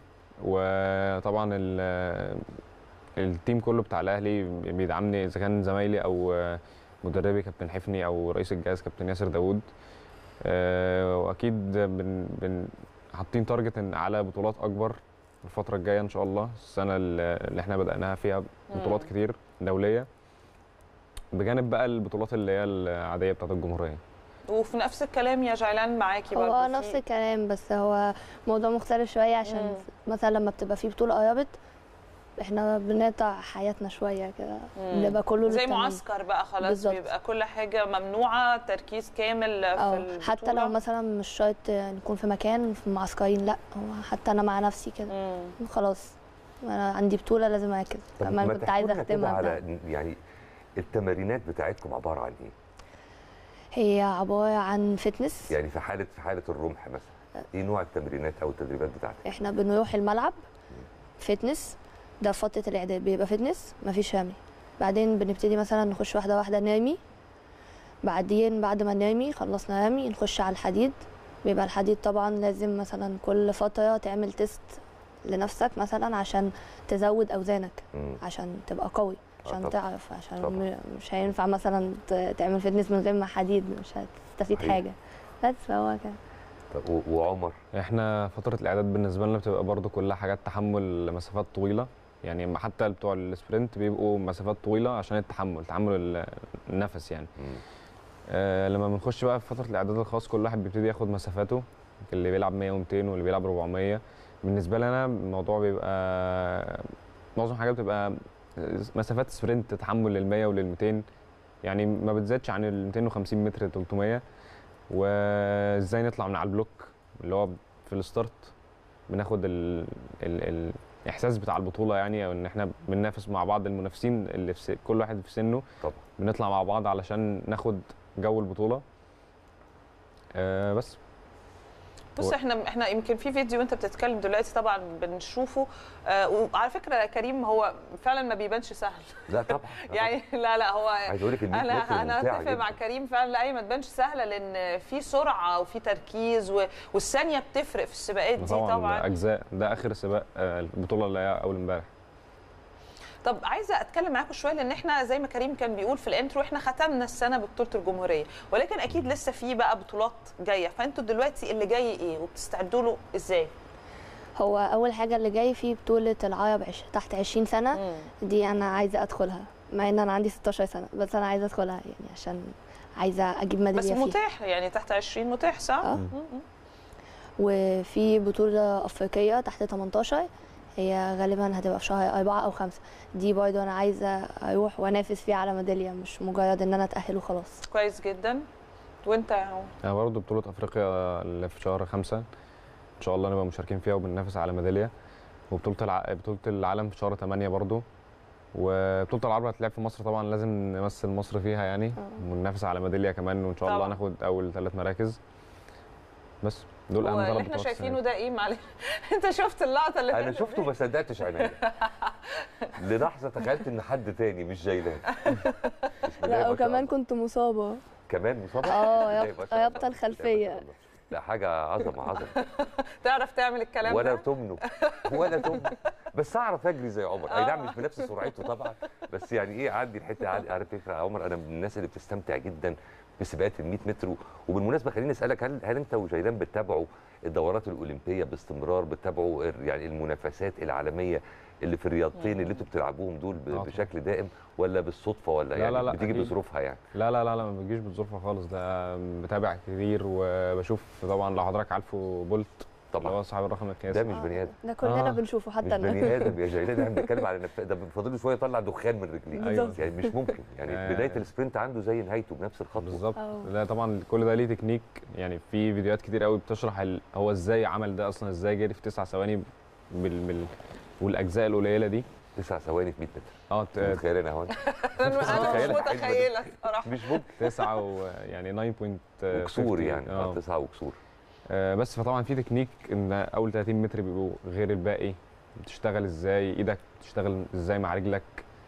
وطبعا ال- التيم كله بتاع الاهلي بيدعمني اذا كان زمايلي او مدربي كابتن حفني او رئيس الجهاز كابتن ياسر داوود آه، واكيد بن بن حاطين تارجت إن على بطولات اكبر الفتره الجايه ان شاء الله السنه اللي احنا بداناها فيها بطولات مم. كتير دوليه بجانب بقى البطولات اللي هي العاديه بتاعت الجمهوريه وفي نفس الكلام يا جيلان معاكي برضو هو في- نفس الكلام بس هو موضوع مختلف شويه عشان مم. مثلا لما بتبقى في بطوله قربت احنا بنقطع حياتنا شويه كده مم. بنبقى كله زي للتمرين. معسكر بقى خلاص بالظبط. بيبقى كل حاجه ممنوعه تركيز كامل في اه البطوله حتى لو مثلا مش شرط نكون في مكان في معسكرين لا هو حتى انا مع نفسي كده مم. خلاص انا عندي بطوله لازم اركز طب كمان ما كنت عايزه تحكوا لنا كده اختمها بقى. على يعني التمارينات بتاعتكم عباره عن ايه؟ هي عباره عن فتنس يعني في حاله في حاله الرمح مثلا ايه نوع التمرينات او التدريبات بتاعتك؟ احنا بنروح الملعب فتنس ده في فتره الاعداد بيبقى فتنس مفيش رمي بعدين بنبتدي مثلا نخش واحده واحده نرمي بعدين بعد ما نرمي خلصنا رمي نخش على الحديد بيبقى الحديد طبعا لازم مثلا كل فتره تعمل تيست لنفسك مثلا عشان تزود اوزانك مم. عشان تبقى قوي آه عشان طبعاً. تعرف عشان طبعاً. م- مش هينفع مثلا ت- تعمل فتنس من غير ما حديد مش هتستفيد صحيح. حاجه بس فهو كده طب و- وعمر احنا فتره الاعداد بالنسبه لنا بتبقى برضو كلها حاجات تحمل مسافات طويله يعني حتى بتوع السبرنت بيبقوا مسافات طويله عشان التحمل تحمل ال- النفس يعني مم. آه لما بنخش بقى في فتره الاعداد الخاص كل واحد بيبتدي ياخد مسافاته اللي بيلعب 100 و200 واللي بيلعب 400 بالنسبه لي انا الموضوع بيبقى معظم الحاجات بتبقى مسافات سبرنت تحمل لل 100 ولل 200 يعني ما بتزيدش عن ال 250 متر 300 وازاي نطلع من على البلوك اللي هو في الستارت بناخد ال ال الاحساس بتاع البطوله يعني او ان احنا بننافس مع بعض المنافسين اللي في س- كل واحد في سنه طبعا بنطلع مع بعض علشان ناخد جو البطوله آه بس بص هو- احنا احنا يمكن في فيديو وانت بتتكلم دلوقتي طبعا بنشوفه آه وعلى فكره يا كريم هو فعلا ما بيبانش سهل لا طبعا لا يعني لا لا هو عايز اقول لك ال 100 متر انا انا ممتعة اتفق مع جداً. كريم فعلا لا هي ما تبانش سهله لان في سرعه وفي تركيز و- والثانيه بتفرق في السباقات دي طبعا, طبعا اجزاء ده اخر سباق آه البطوله اللي هي اول امبارح طب عايزه اتكلم معاكم شويه لان احنا زي ما كريم كان بيقول في الانترو احنا ختمنا السنه ببطوله الجمهوريه ولكن اكيد لسه في بقى بطولات جايه فانتوا دلوقتي اللي جاي ايه وبتستعدوا له ازاي؟ هو اول حاجه اللي جاي في بطوله العرب عش... تحت 20 سنه دي انا عايزه ادخلها مع ان انا عندي 16 سنه بس انا عايزه ادخلها يعني عشان عايزه اجيب بس ميداليه فيها متاح يعني تحت 20 متاح صح؟ آه. مم. وفي بطوله افريقيه تحت 18 هي غالبا هتبقى في شهر أربعة أو خمسة دي برضه أنا عايزة أروح وأنافس فيها على ميدالية مش مجرد إن أنا أتأهل وخلاص كويس جدا وانت يا عمر؟ انا برضه بطوله افريقيا اللي في شهر خمسة ان شاء الله نبقى مشاركين فيها وبننافس على ميداليه وبطوله الع... بطوله العالم في شهر 8 برضه وبطوله العرب هتلعب في مصر طبعا لازم نمثل مصر فيها يعني آه. وننافس على ميداليه كمان وان شاء الله طبعاً. ناخد اول ثلاث مراكز بس دول اهم هو ثلاث اللي بطولات احنا السنة شايفينه دي. ده ايه معلش انت شفت اللقطه اللي انا فاتت شفته دي؟ ما صدقتش عينيا للحظه تخيلت ان حد تاني مش جيلان بسم الله ما لا شاء وكمان الله. كنت مصابة كمان مصابه اه بسم الله ربط- ما شاء الله. رابطة الخلفية. لا، ما شاء الله. لا حاجه عظمه عظمه تعرف تعمل الكلام ولا ده؟ تمنه ولا تمنه بس اعرف اجري زي عمر اي آه. نعم مش بنفس سرعته طبعا بس يعني ايه عندي الحته عندي عارف فكره يا عمر انا من الناس اللي بتستمتع جدا بسباقات ال 100 متر و- وبالمناسبه خليني اسالك هل هل انت وجيلان بتتابعوا الدورات الاولمبيه باستمرار بتتابعوا ال- يعني المنافسات العالميه اللي في الرياضتين اللي انتوا بتلعبوهم دول ب- طبعاً. بشكل دائم ولا بالصدفه ولا لا، يعني لا، لا، بتيجي أكيد. بظروفها يعني لا لا لا لا ما بتجيش بالظروف خالص ده بتابع كتير وبشوف طبعا لو حضرتك عارفه بولت اللي طبعا هو صاحب الرقم القياسي ده مش بني ادم ده كلنا آه. بنشوفه مش حتى بني أنا ادم يا جيلان احنا بنتكلم على نف... ده فاضل له شويه يطلع دخان من رجليه أيوة. يعني مش ممكن يعني آه. بدايه السبرنت عنده زي نهايته بنفس الخطوه بالظبط أه. لا طبعا كل ده ليه تكنيك يعني في فيديوهات كتير قوي بتشرح ال... هو ازاي عمل ده اصلا ازاي جري في تسع ثواني بال... بال... والاجزاء القليله دي تسع ثواني في 100 متر اه ت- متخيل انا هون انا مش متخيلة حاجة متخيله صراحه مش ممكن تسعة و يعني 9.50 وكسور يعني اه اه تسعه وكسور آه، بس فطبعا في تكنيك ان اول 30 متر بيبقوا غير الباقي بتشتغل ازاي ايدك بتشتغل ازاي مع رجلك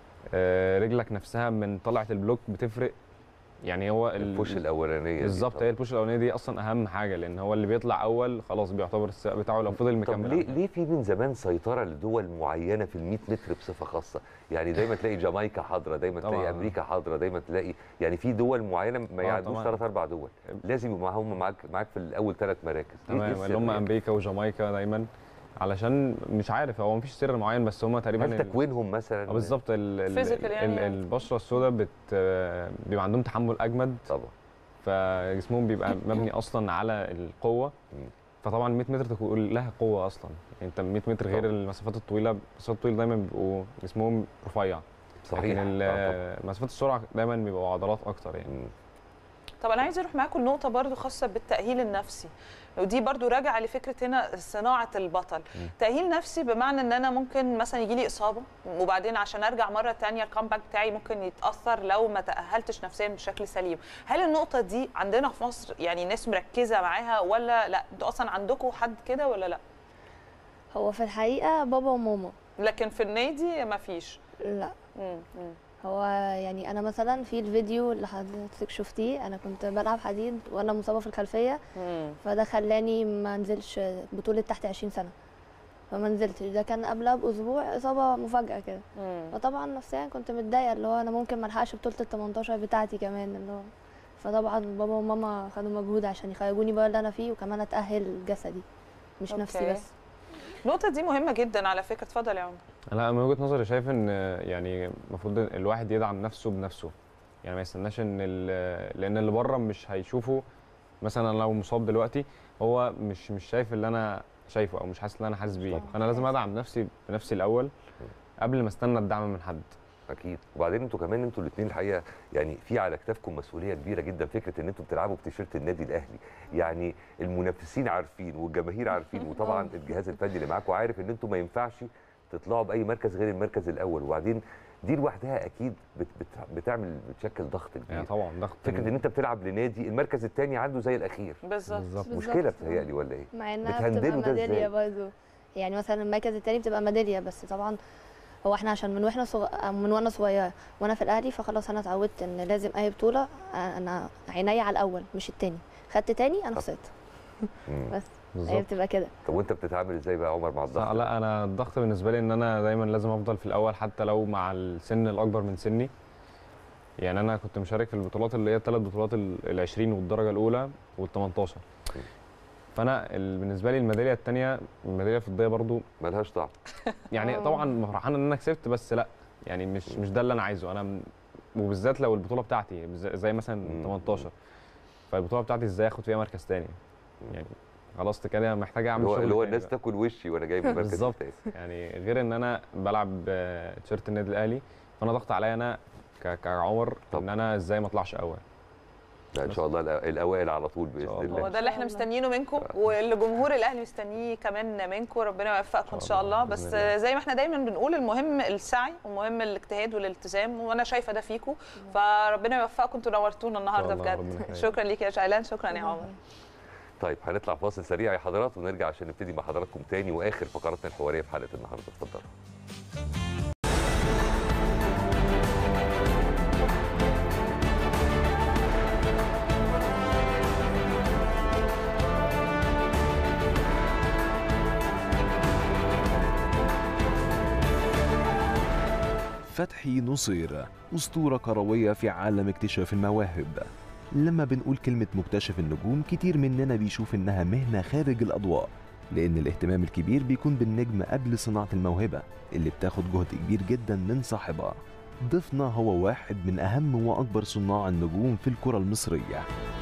آه، رجلك نفسها من طلعه البلوك بتفرق يعني هو ال- البوش الاولانيه دي بالظبط طبعاً. هي البوش الاولانيه دي اصلا اهم حاجه لان هو اللي بيطلع اول خلاص بيعتبر السباق بتاعه لو فضل طب مكمل ليه ليه في من زمان سيطره لدول معينه في ال 100 متر بصفه خاصه يعني دايما تلاقي جامايكا حاضره دايما تلاقي طبعاً. امريكا حاضره دايما تلاقي يعني في دول معينه ما آه، يعدوش طبعاً. ثلاث اربع دول لازم يبقوا معاهم معاك معاك في الاول ثلاث مراكز إيه- إيه تمام السر اللي هم يعني؟ امريكا وجامايكا دايما علشان مش عارف هو مفيش سر معين بس هم تقريبا هل ال- تكوينهم مثلا آه، بالظبط ال- ال- Physical يعني. ال- البشره السوداء بت بيبقى عندهم تحمل اجمد طبعا فجسمهم بيبقى مبني اصلا على القوه مم. فطبعا 100 متر تكون لها قوه اصلا يعني انت 100 متر غير طبعاً. المسافات الطويله المسافات الطويله دايما بيبقوا جسمهم رفيع صحيح لكن آه، ال- مسافات السرعه دايما بيبقوا عضلات اكتر طبعاً. يعني مم. طب انا عايزه اروح معاكم لنقطه برضو خاصه بالتاهيل النفسي ودي برضو راجعه لفكره هنا صناعه البطل تاهيل نفسي بمعنى ان انا ممكن مثلا يجي لي اصابه وبعدين عشان ارجع مره تانية الكامباك بتاعي ممكن يتاثر لو ما تاهلتش نفسيا بشكل سليم هل النقطه دي عندنا في مصر يعني ناس مركزه معاها ولا لا انتوا اصلا عندكم حد كده ولا لا هو في الحقيقة بابا وماما لكن في النادي ما فيش لا مم، مم. هو يعني انا مثلا في الفيديو اللي حضرتك شفتيه انا كنت بلعب حديد وانا مصابه في الخلفيه مم. فده خلاني ما انزلش بطوله تحت 20 سنه فما نزلتش ده كان قبلها باسبوع اصابه مفاجاه كده مم. فطبعا نفسيا كنت متضايقه اللي هو انا ممكن ما الحقش بطوله ال 18 بتاعتي كمان اللي هو فطبعا بابا وماما خدوا مجهود عشان يخرجوني بره اللي انا فيه وكمان اتاهل جسدي مش نفسي أوكي. بس النقطه دي مهمه جدا على فكره اتفضل يا عمر لا من وجهه نظري شايف ان يعني المفروض الواحد يدعم نفسه بنفسه يعني ما يستناش ان ال- لان اللي بره مش هيشوفه مثلا لو مصاب دلوقتي هو مش مش شايف اللي انا شايفه او مش حاسس اللي انا حاسس بيه فانا لازم ادعم نفسي بنفسي الاول قبل ما استنى الدعم من حد اكيد وبعدين انتوا كمان انتوا الاثنين الحقيقه يعني في على كتافكم مسؤوليه كبيره جدا فكره ان انتوا بتلعبوا بتيشيرت النادي الاهلي يعني المنافسين عارفين والجماهير عارفين وطبعا الجهاز الفني اللي معاكم عارف ان انتوا ما ينفعش تطلعوا باي مركز غير المركز الاول وبعدين دي لوحدها اكيد بت بت بتعمل بتشكل ضغط كبير يعني طبعا ضغط فكره ان انت بتلعب لنادي المركز الثاني عنده زي الاخير بالظبط بالظبط. مشكله بتهيألي ولا ايه مع انها بتهندلوا بتبقى ده إزاي؟ ميداليه برضه يعني مثلا المركز التاني بتبقى ميداليه بس طبعا هو احنا عشان من واحنا صغ... من وانا صغيره وانا في الاهلي فخلاص انا اتعودت ان لازم اي بطوله انا عينيا على الاول مش التاني خدت تاني انا خسرت مم. بس هي بالظبط بتبقى كده طب وانت بتتعامل ازاي بقى يا عمر مع الضغط لا, لا انا الضغط بالنسبه لي ان انا دايما لازم افضل في الاول حتى لو مع السن الاكبر من سني يعني انا كنت مشارك في البطولات اللي هي الثلاث بطولات ال 20 والدرجه الاولى وال 18 فانا ال- بالنسبه لي الميداليه الثانيه الميداليه الفضيه برضو ملهاش طعم يعني آه. طبعا فرحان ان انا كسبت بس لا يعني مش مش ده اللي انا عايزه انا م- وبالذات لو البطوله بتاعتي بز- زي مثلا مم. 18 فالبطوله بتاعتي ازاي اخد فيها مركز تاني يعني خلاص كده محتاج اعمل اللي هو شغل اللي هو تاني الناس بقى. تاكل وشي وانا جاي من المركز بالظبط التاني يعني غير ان انا بلعب آه، تيشيرت النادي الاهلي فانا ضغط عليا انا ك- كعمر طب. ان انا ازاي ما اطلعش اول لا ان شاء الله الأ- الاوائل على طول باذن شاء الله. هو الله ده اللي احنا مستنيينه منكم واللي جمهور الاهلي مستنيه كمان منكم ربنا يوفقكم ان شاء شاء الله الله، بس بإذن الله. زي ما احنا دايما بنقول المهم السعي ومهم الاجتهاد والالتزام وانا شايفه ده فيكم فربنا يوفقكم انتوا نورتونا النهارده الله، ربنا بجد يخليك. شكرا ليك يا شعلان شكرا يا عمر طيب هنطلع فاصل سريع يا حضرات ونرجع عشان نبتدي مع حضراتكم تاني واخر فقراتنا الحواريه في حلقه النهارده اتفضلوا فتحي نصير أسطورة كروية في عالم اكتشاف المواهب لما بنقول كلمة مكتشف النجوم كتير مننا بيشوف إنها مهنة خارج الأضواء لأن الاهتمام الكبير بيكون بالنجم قبل صناعة الموهبة اللي بتاخد جهد كبير جدا من صاحبها ضيفنا هو واحد من أهم وأكبر صناع النجوم في الكرة المصرية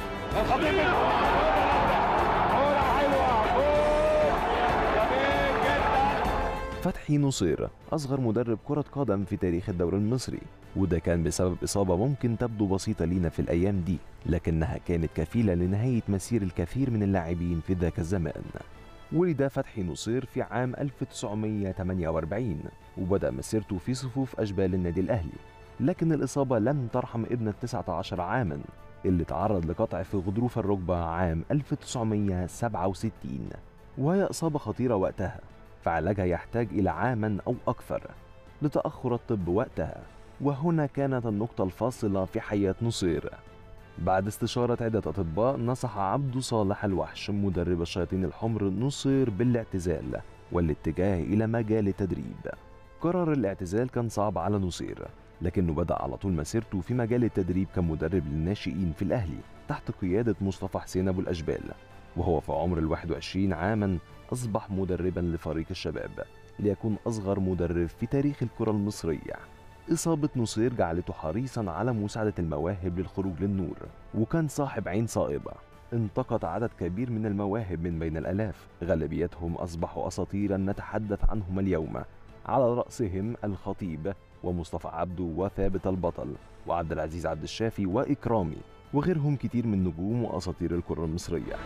فتحي نصير أصغر مدرب كرة قدم في تاريخ الدوري المصري وده كان بسبب إصابة ممكن تبدو بسيطة لينا في الأيام دي لكنها كانت كفيلة لنهاية مسير الكثير من اللاعبين في ذاك الزمان ولد فتحي نصير في عام 1948 وبدأ مسيرته في صفوف أشبال النادي الأهلي لكن الإصابة لم ترحم ابن 19 عاما اللي تعرض لقطع في غضروف الركبة عام 1967 وهي إصابة خطيرة وقتها فعلاجها يحتاج إلى عاما أو أكثر لتأخر الطب وقتها وهنا كانت النقطة الفاصلة في حياة نصير بعد استشارة عدة أطباء نصح عبد صالح الوحش مدرب الشياطين الحمر نصير بالاعتزال والاتجاه إلى مجال التدريب قرار الاعتزال كان صعب على نصير لكنه بدأ على طول مسيرته في مجال التدريب كمدرب للناشئين في الأهلي تحت قيادة مصطفى حسين أبو الأشبال وهو في عمر ال 21 عاما أصبح مدربا لفريق الشباب ليكون أصغر مدرب في تاريخ الكرة المصرية إصابة نصير جعلته حريصا على مساعدة المواهب للخروج للنور وكان صاحب عين صائبة انتقط عدد كبير من المواهب من بين الآلاف غالبيتهم أصبحوا أساطيرا نتحدث عنهم اليوم على رأسهم الخطيب ومصطفى عبده وثابت البطل وعبد العزيز عبد الشافي وإكرامي وغيرهم كتير من نجوم وأساطير الكرة المصرية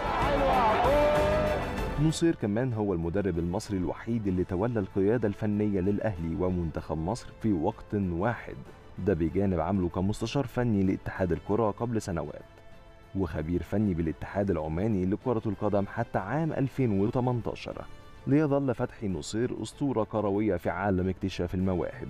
نصير كمان هو المدرب المصري الوحيد اللي تولى القيادة الفنية للأهلي ومنتخب مصر في وقت واحد ده بجانب عمله كمستشار فني لاتحاد الكرة قبل سنوات وخبير فني بالاتحاد العماني لكرة القدم حتى عام 2018 ليظل فتحي نصير أسطورة كروية في عالم اكتشاف المواهب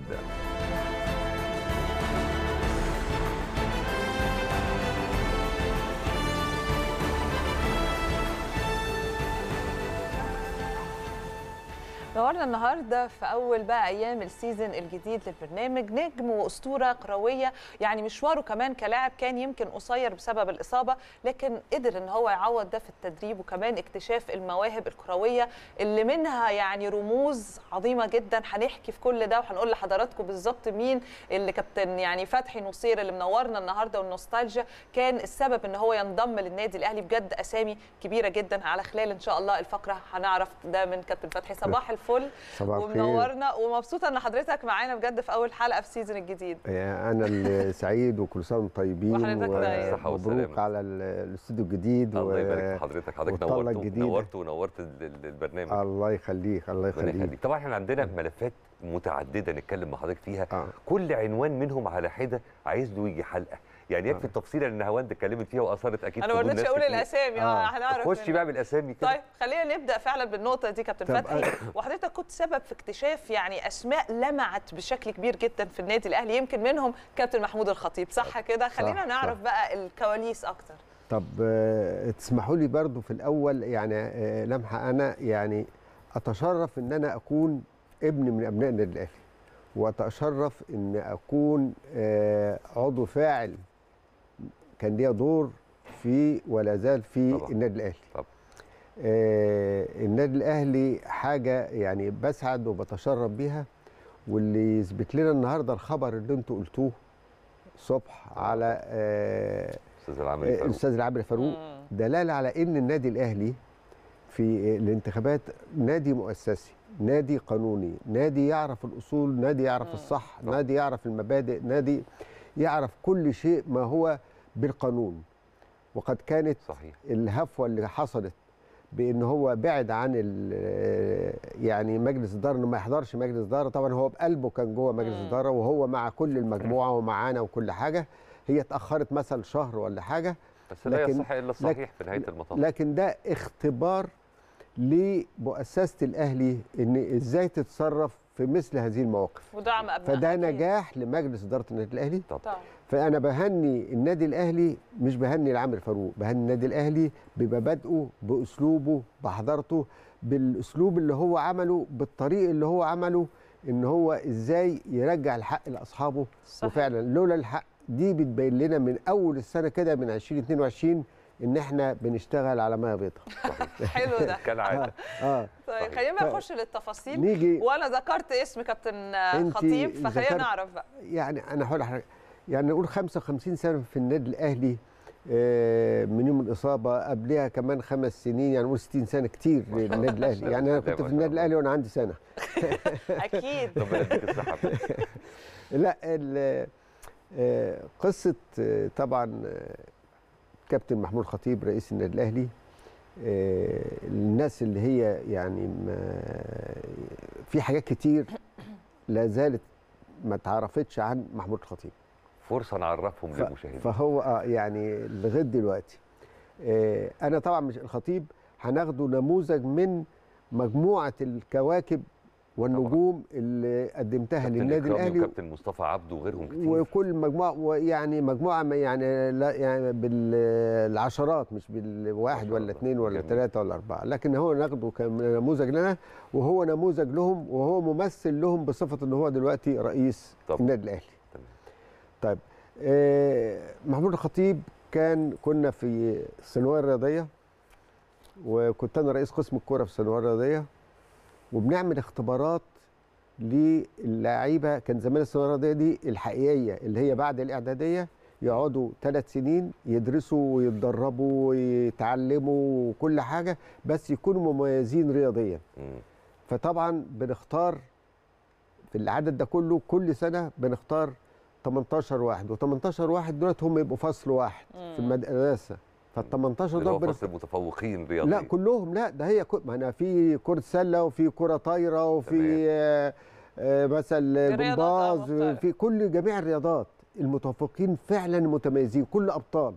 نورنا النهارده في اول بقى ايام السيزون الجديد للبرنامج نجم واسطوره كرويه يعني مشواره كمان كلاعب كان يمكن قصير بسبب الاصابه لكن قدر ان هو يعوض ده في التدريب وكمان اكتشاف المواهب الكرويه اللي منها يعني رموز عظيمه جدا هنحكي في كل ده وهنقول لحضراتكم بالظبط مين اللي كابتن يعني فتحي نصير اللي منورنا النهارده والنوستالجيا كان السبب ان هو ينضم للنادي الاهلي بجد اسامي كبيره جدا على خلال ان شاء الله الفقره هنعرف ده من كابتن فتحي صباح الفل صباح الخير ومنورنا ومبسوطه ان حضرتك معانا بجد في اول حلقه في السيزون الجديد انا اللي سعيد وكل سنه وانتم طيبين وحضرتك طيب. صحة ومبروك والسلامة. على ال- الاستوديو الجديد الله يبارك في حضرتك حضرتك والطلة نورت الجديدة. نورت ونورت ال- ال- البرنامج الله يخليك الله ربنا يخليك يخليك طبعا احنا عندنا ملفات متعدده نتكلم مع حضرتك فيها آه. كل عنوان منهم على حده عايز له يجي حلقه يعني يكفي آه. التفصيله اللي نهاوند اتكلمت فيها واثارت اكيد انا ما فضول رضيتش ناس اقول كتير. الاسامي آه. اه هنعرف خش منها. بقى بالاسامي كده طيب خلينا نبدا فعلا بالنقطه دي كابتن طب فتحي وحضرتك كنت سبب في اكتشاف يعني اسماء لمعت بشكل كبير جدا في النادي الاهلي يمكن منهم كابتن محمود الخطيب صح كده خلينا صح، نعرف صح. بقى الكواليس اكتر طب آه، تسمحوا لي برضو في الاول يعني آه، لمحه انا يعني اتشرف ان انا اكون ابن من ابناء النادي الاهلي واتشرف ان اكون آه، عضو فاعل كان ليا دور في ولا زال في طبعا. النادي الاهلي طبعا. آه، النادي الاهلي حاجه يعني بسعد وبتشرف بيها واللي يثبت لنا النهارده الخبر اللي انتوا قلتوه الصبح على آه، استاذ العامري فاروق. الاستاذ العبري فاروق مم. دلاله على ان النادي الاهلي في الانتخابات نادي مؤسسي نادي قانوني نادي يعرف الاصول نادي يعرف مم. الصح طبعا. نادي يعرف المبادئ نادي يعرف كل شيء ما هو بالقانون وقد كانت صحيح الهفوه اللي حصلت بان هو بعد عن ال- يعني مجلس الاداره انه ما يحضرش مجلس الاداره طبعا هو بقلبه كان جوه مجلس مم. الاداره وهو مع كل المجموعه ومعانا وكل حاجه هي اتاخرت مثلا شهر ولا حاجه بس لا لكن- يصح الا الصحيح في نهايه المطاف لكن ده اختبار لمؤسسه الاهلي ان ازاي تتصرف في مثل هذه المواقف ودعم ابناء فده أكيد. نجاح لمجلس اداره النادي الاهلي طبعا فانا بهني النادي الاهلي مش بهني العامر فاروق بهني النادي الاهلي بمبادئه باسلوبه بحضارته بالاسلوب اللي هو عمله بالطريق اللي هو عمله ان هو ازاي يرجع الحق لاصحابه صحيح. وفعلا لولا الحق دي بتبين لنا من اول السنه كده من 2022 ان احنا بنشتغل على ميه بيضاء حلو ده كالعاده اه طيب صحيح. خلينا بقى ف- نخش للتفاصيل نيجي وانا ذكرت اسم كابتن انتي خطيب فخلينا ذكرت- نعرف بقى يعني انا هقول لحضرتك يعني نقول 55 سنه في النادي الاهلي آه، من يوم الاصابه قبلها كمان خمس سنين يعني نقول 60 سنه كتير ما شاء الله. للنادي الاهلي يعني انا لا، كنت ما في شاء النادي الله. الاهلي وانا عندي سنه اكيد ربنا يديك الصحه لا ال- آه، قصه آه، طبعا آه، كابتن محمود خطيب رئيس النادي الاهلي آه، الناس اللي هي يعني ما في حاجات كتير لا زالت ما تعرفتش عن محمود الخطيب فرصه نعرفهم ف- للمشاهدين فهو اه يعني لغايه دلوقتي آه انا طبعا مش الخطيب هناخده نموذج من مجموعه الكواكب والنجوم اللي قدمتها كابتن للنادي إكرامي الاهلي وكابتن مصطفى عبده وغيرهم كتير وكل مجموعه ويعني مجموعه ما يعني لا يعني بالعشرات مش بالواحد ما شاء ولا الله. اثنين ولا جميل. ثلاثه ولا اربعه لكن هو ناخده كنموذج لنا وهو نموذج لهم وهو ممثل لهم بصفه ان هو دلوقتي رئيس طب. النادي الاهلي تمام. طيب آه، محمود الخطيب كان كنا في الثانويه الرياضيه وكنت انا رئيس قسم الكوره في الثانويه الرياضيه وبنعمل اختبارات للعيبه كان زمان الثانويه الرياضيه دي الحقيقيه اللي هي بعد الاعداديه يقعدوا ثلاث سنين يدرسوا ويتدربوا ويتعلموا وكل حاجه بس يكونوا مميزين رياضيا مم. فطبعا بنختار في العدد ده كله كل سنه بنختار 18 واحد و18 واحد دولت هم يبقوا فصل واحد في المدرسه فال 18 اللي هو دول فصل المتفوقين رياضيا لا كلهم لا ده هي كل ما انا في كره سله وفي كره طايره تمام. وفي آه، آه، مثلا في رياضات، آه، جمباز مختلفة. في كل جميع الرياضات المتفوقين فعلا متميزين كل ابطال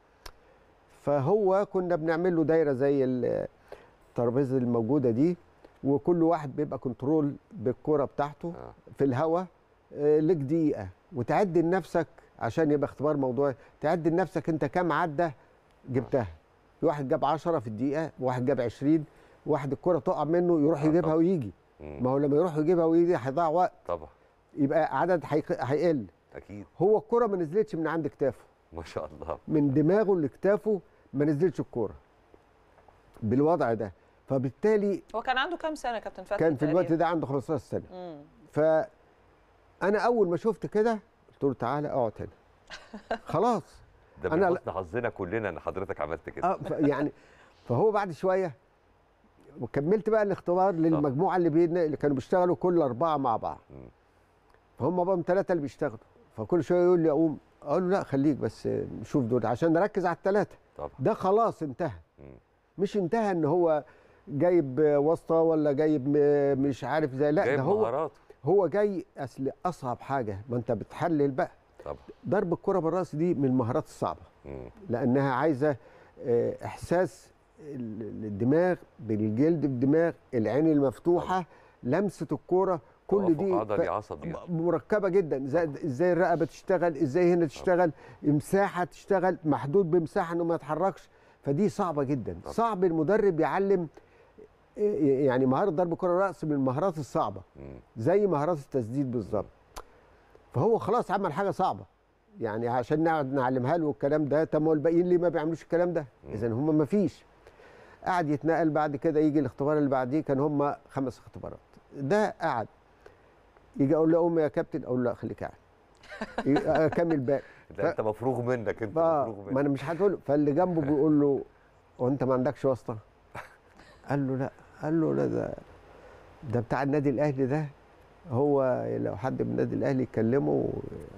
فهو كنا بنعمل له دايره زي الترابيزه الموجوده دي وكل واحد بيبقى كنترول بالكره بتاعته آه. في الهواء آه، لك دقيقه وتعد لنفسك عشان يبقى اختبار موضوعي تعد لنفسك انت كام عده جبتها في واحد جاب 10 في الدقيقه واحد جاب 20 واحد الكره تقع منه يروح آه، يجيبها طبعا. ويجي مم. ما هو لما يروح يجيبها ويجي هيضيع وقت طبعا يبقى عدد هيق- هيقل اكيد هو الكره ما نزلتش من عند كتافه ما شاء الله من دماغه لكتافه ما نزلتش الكوره بالوضع ده فبالتالي هو كان عنده كام سنه يا كابتن فتحي كان في الوقت تقريباً؟ ده عنده 15 سنه مم. فانا اول ما شفت كده قلت له تعالى اقعد هنا خلاص ده أنا من لا- حسن حظنا كلنا ان حضرتك عملت كده اه ف- يعني فهو بعد شويه وكملت بقى الاختبار للمجموعه اللي بينا اللي كانوا بيشتغلوا كل اربعه مع بعض مم. فهم بقى ثلاثه اللي بيشتغلوا فكل شويه يقول لي اقوم اقول له لا خليك بس نشوف دول عشان نركز على الثلاثه طبعا ده خلاص انتهى مم. مش انتهى ان هو جايب واسطه ولا جايب م- مش عارف زي لا جايب ده هو مهارات هو جاي اصل اصعب حاجه ما انت بتحلل بقى طبعا ضرب الكره بالراس دي من المهارات الصعبه مم. لانها عايزه آه، احساس ال- الدماغ بالجلد الدماغ العين المفتوحه لمسه الكوره كل توافق دي عضلي ف- عصبي مركبه جدا زي- ازاي الرقبه تشتغل ازاي هنا تشتغل مساحه تشتغل محدود بمساحه انه ما يتحركش فدي صعبه جدا طبعا. صعب المدرب يعلم آه، يعني مهاره ضرب كره الراس من المهارات الصعبه مم. زي مهارات التسديد بالظبط فهو خلاص عمل حاجه صعبه يعني عشان نقعد نعلمها له الكلام ده طب ما هو الباقيين ليه ما بيعملوش الكلام ده اذا هم ما فيش قعد يتنقل بعد كده يجي الاختبار اللي بعديه كان هم خمس اختبارات ده قعد يجي اقول له قوم يا كابتن اقول له لا خليك قاعد ي- اكمل باقي ده انت مفروغ منك انت ف- مفروغ منك ما انا مش هتقول له فاللي جنبه بيقول له هو انت ما عندكش واسطه قال له لا قال له لا ده ده بتاع النادي الاهلي ده هو لو حد من النادي الاهلي يكلمه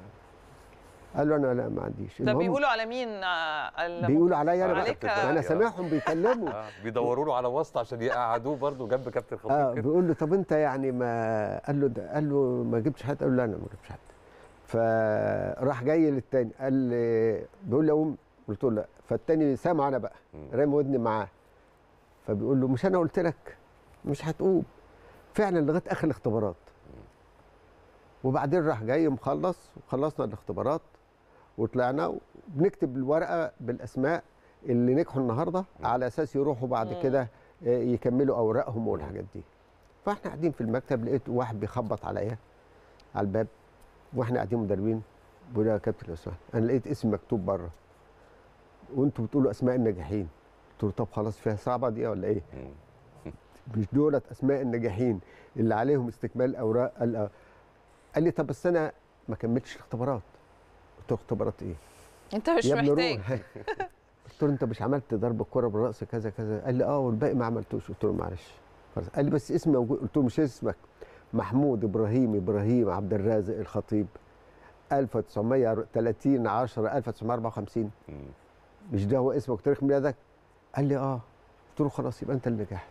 قال له انا لا ما عنديش ده المهم بيقولوا على مين آه، ال- بيقولوا عليا انا بقى عليك ما انا سامعهم بيكلموا آه. بيدوروا له على واسطه عشان يقعدوه برضه جنب كابتن خطيب اه كده بيقول له طب انت يعني ما قال له ده قال له ما جبتش حد قال له لا انا ما جبتش حد فراح جاي للتاني قال لي بيقول لي قوم قلت له لا فالتاني سامع انا بقى مم. رامي ودني معاه فبيقول له مش انا قلت لك مش هتقوم فعلا لغايه اخر الاختبارات وبعدين راح جاي مخلص وخلصنا الاختبارات وطلعنا وبنكتب الورقه بالاسماء اللي نجحوا النهارده على اساس يروحوا بعد مم. كده آه، يكملوا اوراقهم والحاجات دي فاحنا قاعدين في المكتب لقيت واحد بيخبط عليا على الباب واحنا قاعدين مدربين بيقول لي يا كابتن لو سمحت انا لقيت اسم مكتوب بره وانتوا بتقولوا اسماء الناجحين قلت له طب خلاص فيها صعبه دي ولا ايه؟ مم. مش دولت اسماء الناجحين اللي عليهم استكمال الاوراق قال آه. قال لي طب بس انا ما كملتش الاختبارات قلت له اختبارات ايه؟ انت مش يا ابني محتاج روح قلت له انت مش عملت ضرب الكره بالراس كذا كذا قال لي اه والباقي ما عملتوش قلت له معلش خلاص قال لي بس اسمي موجود قلت له مش اسمك محمود ابراهيم ابراهيم عبد الرازق الخطيب 1930 10 1954 مم. مش ده هو اسمك وتاريخ ميلادك قال لي اه قلت له خلاص يبقى انت اللي نجحت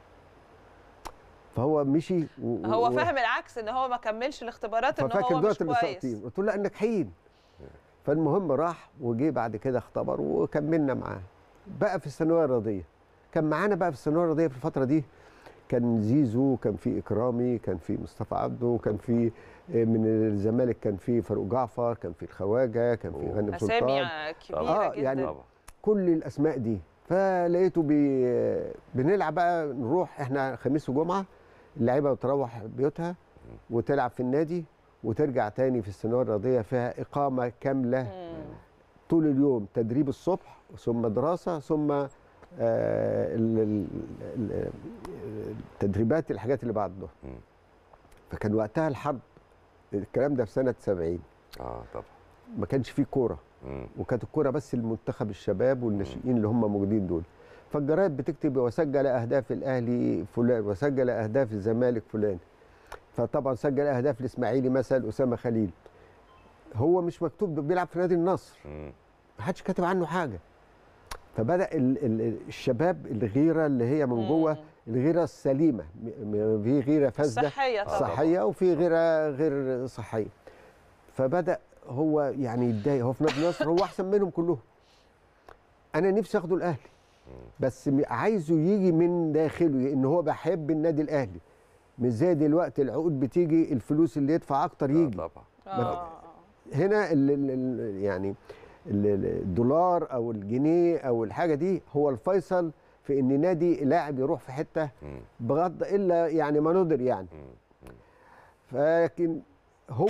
فهو مشي و... هو و- فاهم العكس ان هو ما كملش الاختبارات ان ففاكر هو دول مش اللي كويس ساقطين قلت له لا ناجحين فالمهم راح وجي بعد كده اختبر وكملنا معاه بقى في الثانويه الرياضيه كان معانا بقى في الثانويه الرياضيه في الفتره دي كان زيزو كان في اكرامي كان في مصطفى عبده كان في آه، من الزمالك كان في فاروق جعفر كان في الخواجه كان في أوه. غانم اسامي سلطان كبيره آه، جدا يعني طبعا كل الاسماء دي فلقيته بي بنلعب بقى نروح احنا خميس وجمعه اللعيبه بتروح بيوتها وتلعب في النادي وترجع تاني في الثانويه الرياضيه فيها اقامه كامله مم. طول اليوم تدريب الصبح ثم دراسه ثم آه ال- ال- ال- التدريبات الحاجات اللي بعد الظهر مم. فكان وقتها الحرب الكلام ده في سنه 70 اه طبعا ما كانش فيه كوره مم. وكانت الكوره بس المنتخب الشباب والناشئين اللي هم موجودين دول فالجرايد بتكتب وسجل اهداف الاهلي فلان وسجل اهداف الزمالك فلان فطبعا سجل اهداف الاسماعيلي مثلا اسامه خليل هو مش مكتوب بيلعب في نادي النصر مم. ما حدش كاتب عنه حاجه فبدا ال ال الشباب الغيره اللي هي من جوه مم. الغيره السليمه م- م- في غيره فاسده صحيه طبعا صحيه وفي غيرها غير صحيه فبدا هو يعني يتضايق هو في نادي النصر هو احسن منهم كلهم انا نفسي اخده الاهلي بس م- عايزه يجي من داخله ان هو بحب النادي الاهلي مش زي دلوقتي العقود بتيجي الفلوس اللي يدفع اكتر آه يجي طبعا آه. هنا ال ال ال يعني ال- ال- الدولار او الجنيه او الحاجه دي هو الفيصل في ان نادي لاعب يروح في حته مم. بغض الا يعني ما ندر يعني مم. لكن هو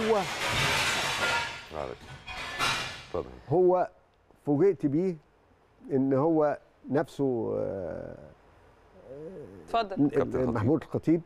معلش اتفضل هو فوجئت بيه ان هو نفسه آه، اتفضل كابتن الخطيب. محمود الخطيب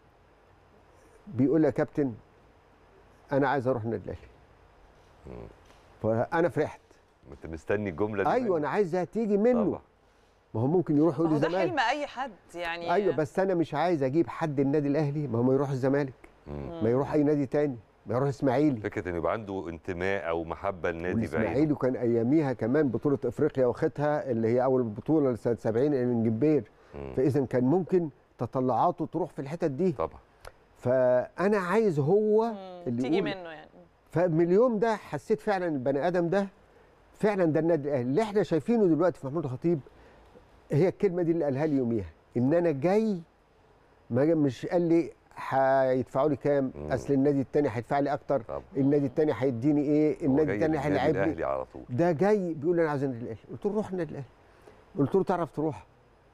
بيقول لي يا كابتن انا عايز اروح النادي الاهلي مم. فانا فرحت انت مستني الجمله دي ايوه انا عايزها تيجي منه طبعا ما هو ممكن يروح ما يقول هو ده الزمالك حلم اي حد يعني ايوه بس انا مش عايز اجيب حد النادي الاهلي ما هو ما يروح الزمالك مم. ما يروح اي نادي تاني ما يروح اسماعيلي فكره انه يبقى عنده انتماء او محبه لنادي بعيد والاسماعيلي وكان اياميها كمان بطوله افريقيا واخدها اللي هي اول بطوله لسنه 70 من جبير مم. فاذا كان ممكن تطلعاته تروح في الحتت دي طبعا فانا عايز هو مم. اللي تيجي يقول منه يعني فمن اليوم ده حسيت فعلا البني ادم ده فعلا ده النادي الاهلي اللي احنا شايفينه دلوقتي في محمود الخطيب هي الكلمه دي اللي قالها لي يوميها ان انا جاي ما جا- مش قال لي هيدفعوا لي كام مم. اصل النادي التاني هيدفع لي اكتر طبعا النادي التاني هيديني ايه هو النادي جاي التاني للنادي هيلاعبني الاهلي على طول ده جاي بيقول لي انا عايز النادي الاهلي قلت له روح النادي الاهلي قلت له تعرف تروح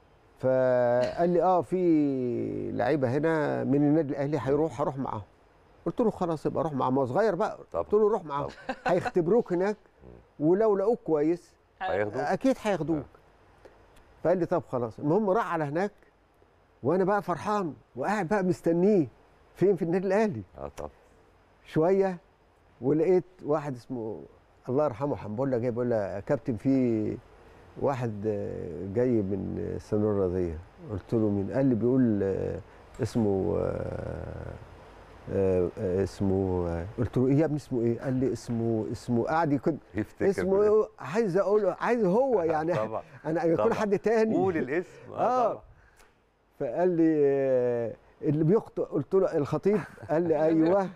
فقال لي اه في لعيبه هنا من النادي الاهلي هيروح هروح معاهم قلت له خلاص يبقى روح معاهم هو صغير بقى طبعا. قلت له روح معاهم هيختبروك هناك ولو لقوك كويس هياخدوك اكيد هياخدوك فقال لي طب خلاص المهم راح على هناك وانا بقى فرحان وقاعد بقى مستنيه فين في النادي الاهلي اه طبعا شويه ولقيت واحد اسمه الله يرحمه حنبله جاي بيقول لي يا كابتن في واحد آه، جاي من الثانويه الرياضيه قلت له مين قال لي بيقول آه، اسمه آه، آه، آه، اسمه آه، قلت له ايه يا ابني اسمه ايه قال لي اسمه اسمه قاعد يكون يفتكر اسمه بال- ايه عايز اقول عايز هو يعني طبعا انا يكون طبعا. حد تاني قول الاسم اه آه. طبعا فقال لي آه، اللي بيخطئ قلت له الخطيب قال لي ايوه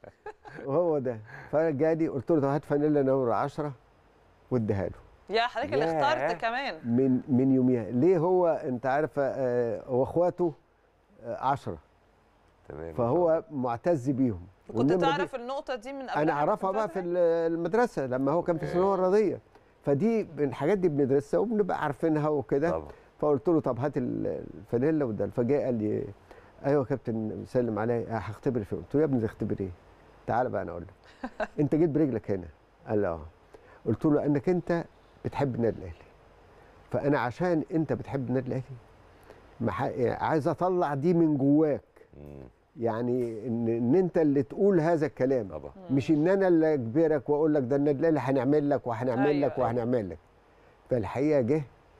وهو ده فجالي قلت له طب هات فانيلا نمره 10 واديها له يا حضرتك اللي ياه. اخترت كمان من من يوميها ليه هو انت عارف آه، هو اخواته 10 تمام ما شاء فهو الله. معتز بيهم كنت والنمرة دي تعرف النقطه دي من قبل انا اعرفها بقى في المدرسه لما هو كان في الثانويه الرياضيه فدي من الحاجات دي بندرسها وبنبقى عارفينها وكده طبعا فقلت له طب هات ال- الفانيلا وده فجاء قال لي ايوه يا كابتن سلم عليا هختبر فيه قلت له يا ابني تختبر ايه؟ تعالى بقى انا اقول لك انت جيت برجلك هنا قال لي اه قلت له انك انت بتحب النادي الاهلي فانا عشان انت بتحب النادي الاهلي مح- عايز اطلع دي من جواك مم. يعني ان, إن انت اللي تقول هذا الكلام طبعا مش ان انا اللي اجبرك واقول لك ده النادي الاهلي هنعمل لك وهنعمل أيوة، لك أيوة. وهنعمل لك فالحقيقه جه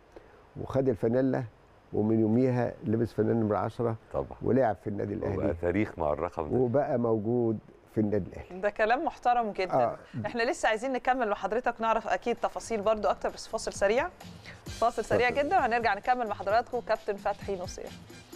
وخد الفانيلا ومن يوميها لبس فانيلا نمره 10 طبعا ولعب في النادي وبقى الاهلي تاريخ مع الرقم ده وبقى موجود في النادي الاهلي ده كلام محترم جدا آه. احنا لسه عايزين نكمل مع حضرتك نعرف اكيد تفاصيل برضو اكتر بس فاصل سريع فاصل سريع اتفضل. جدا وهنرجع نكمل مع حضراتكم كابتن فتحي نصير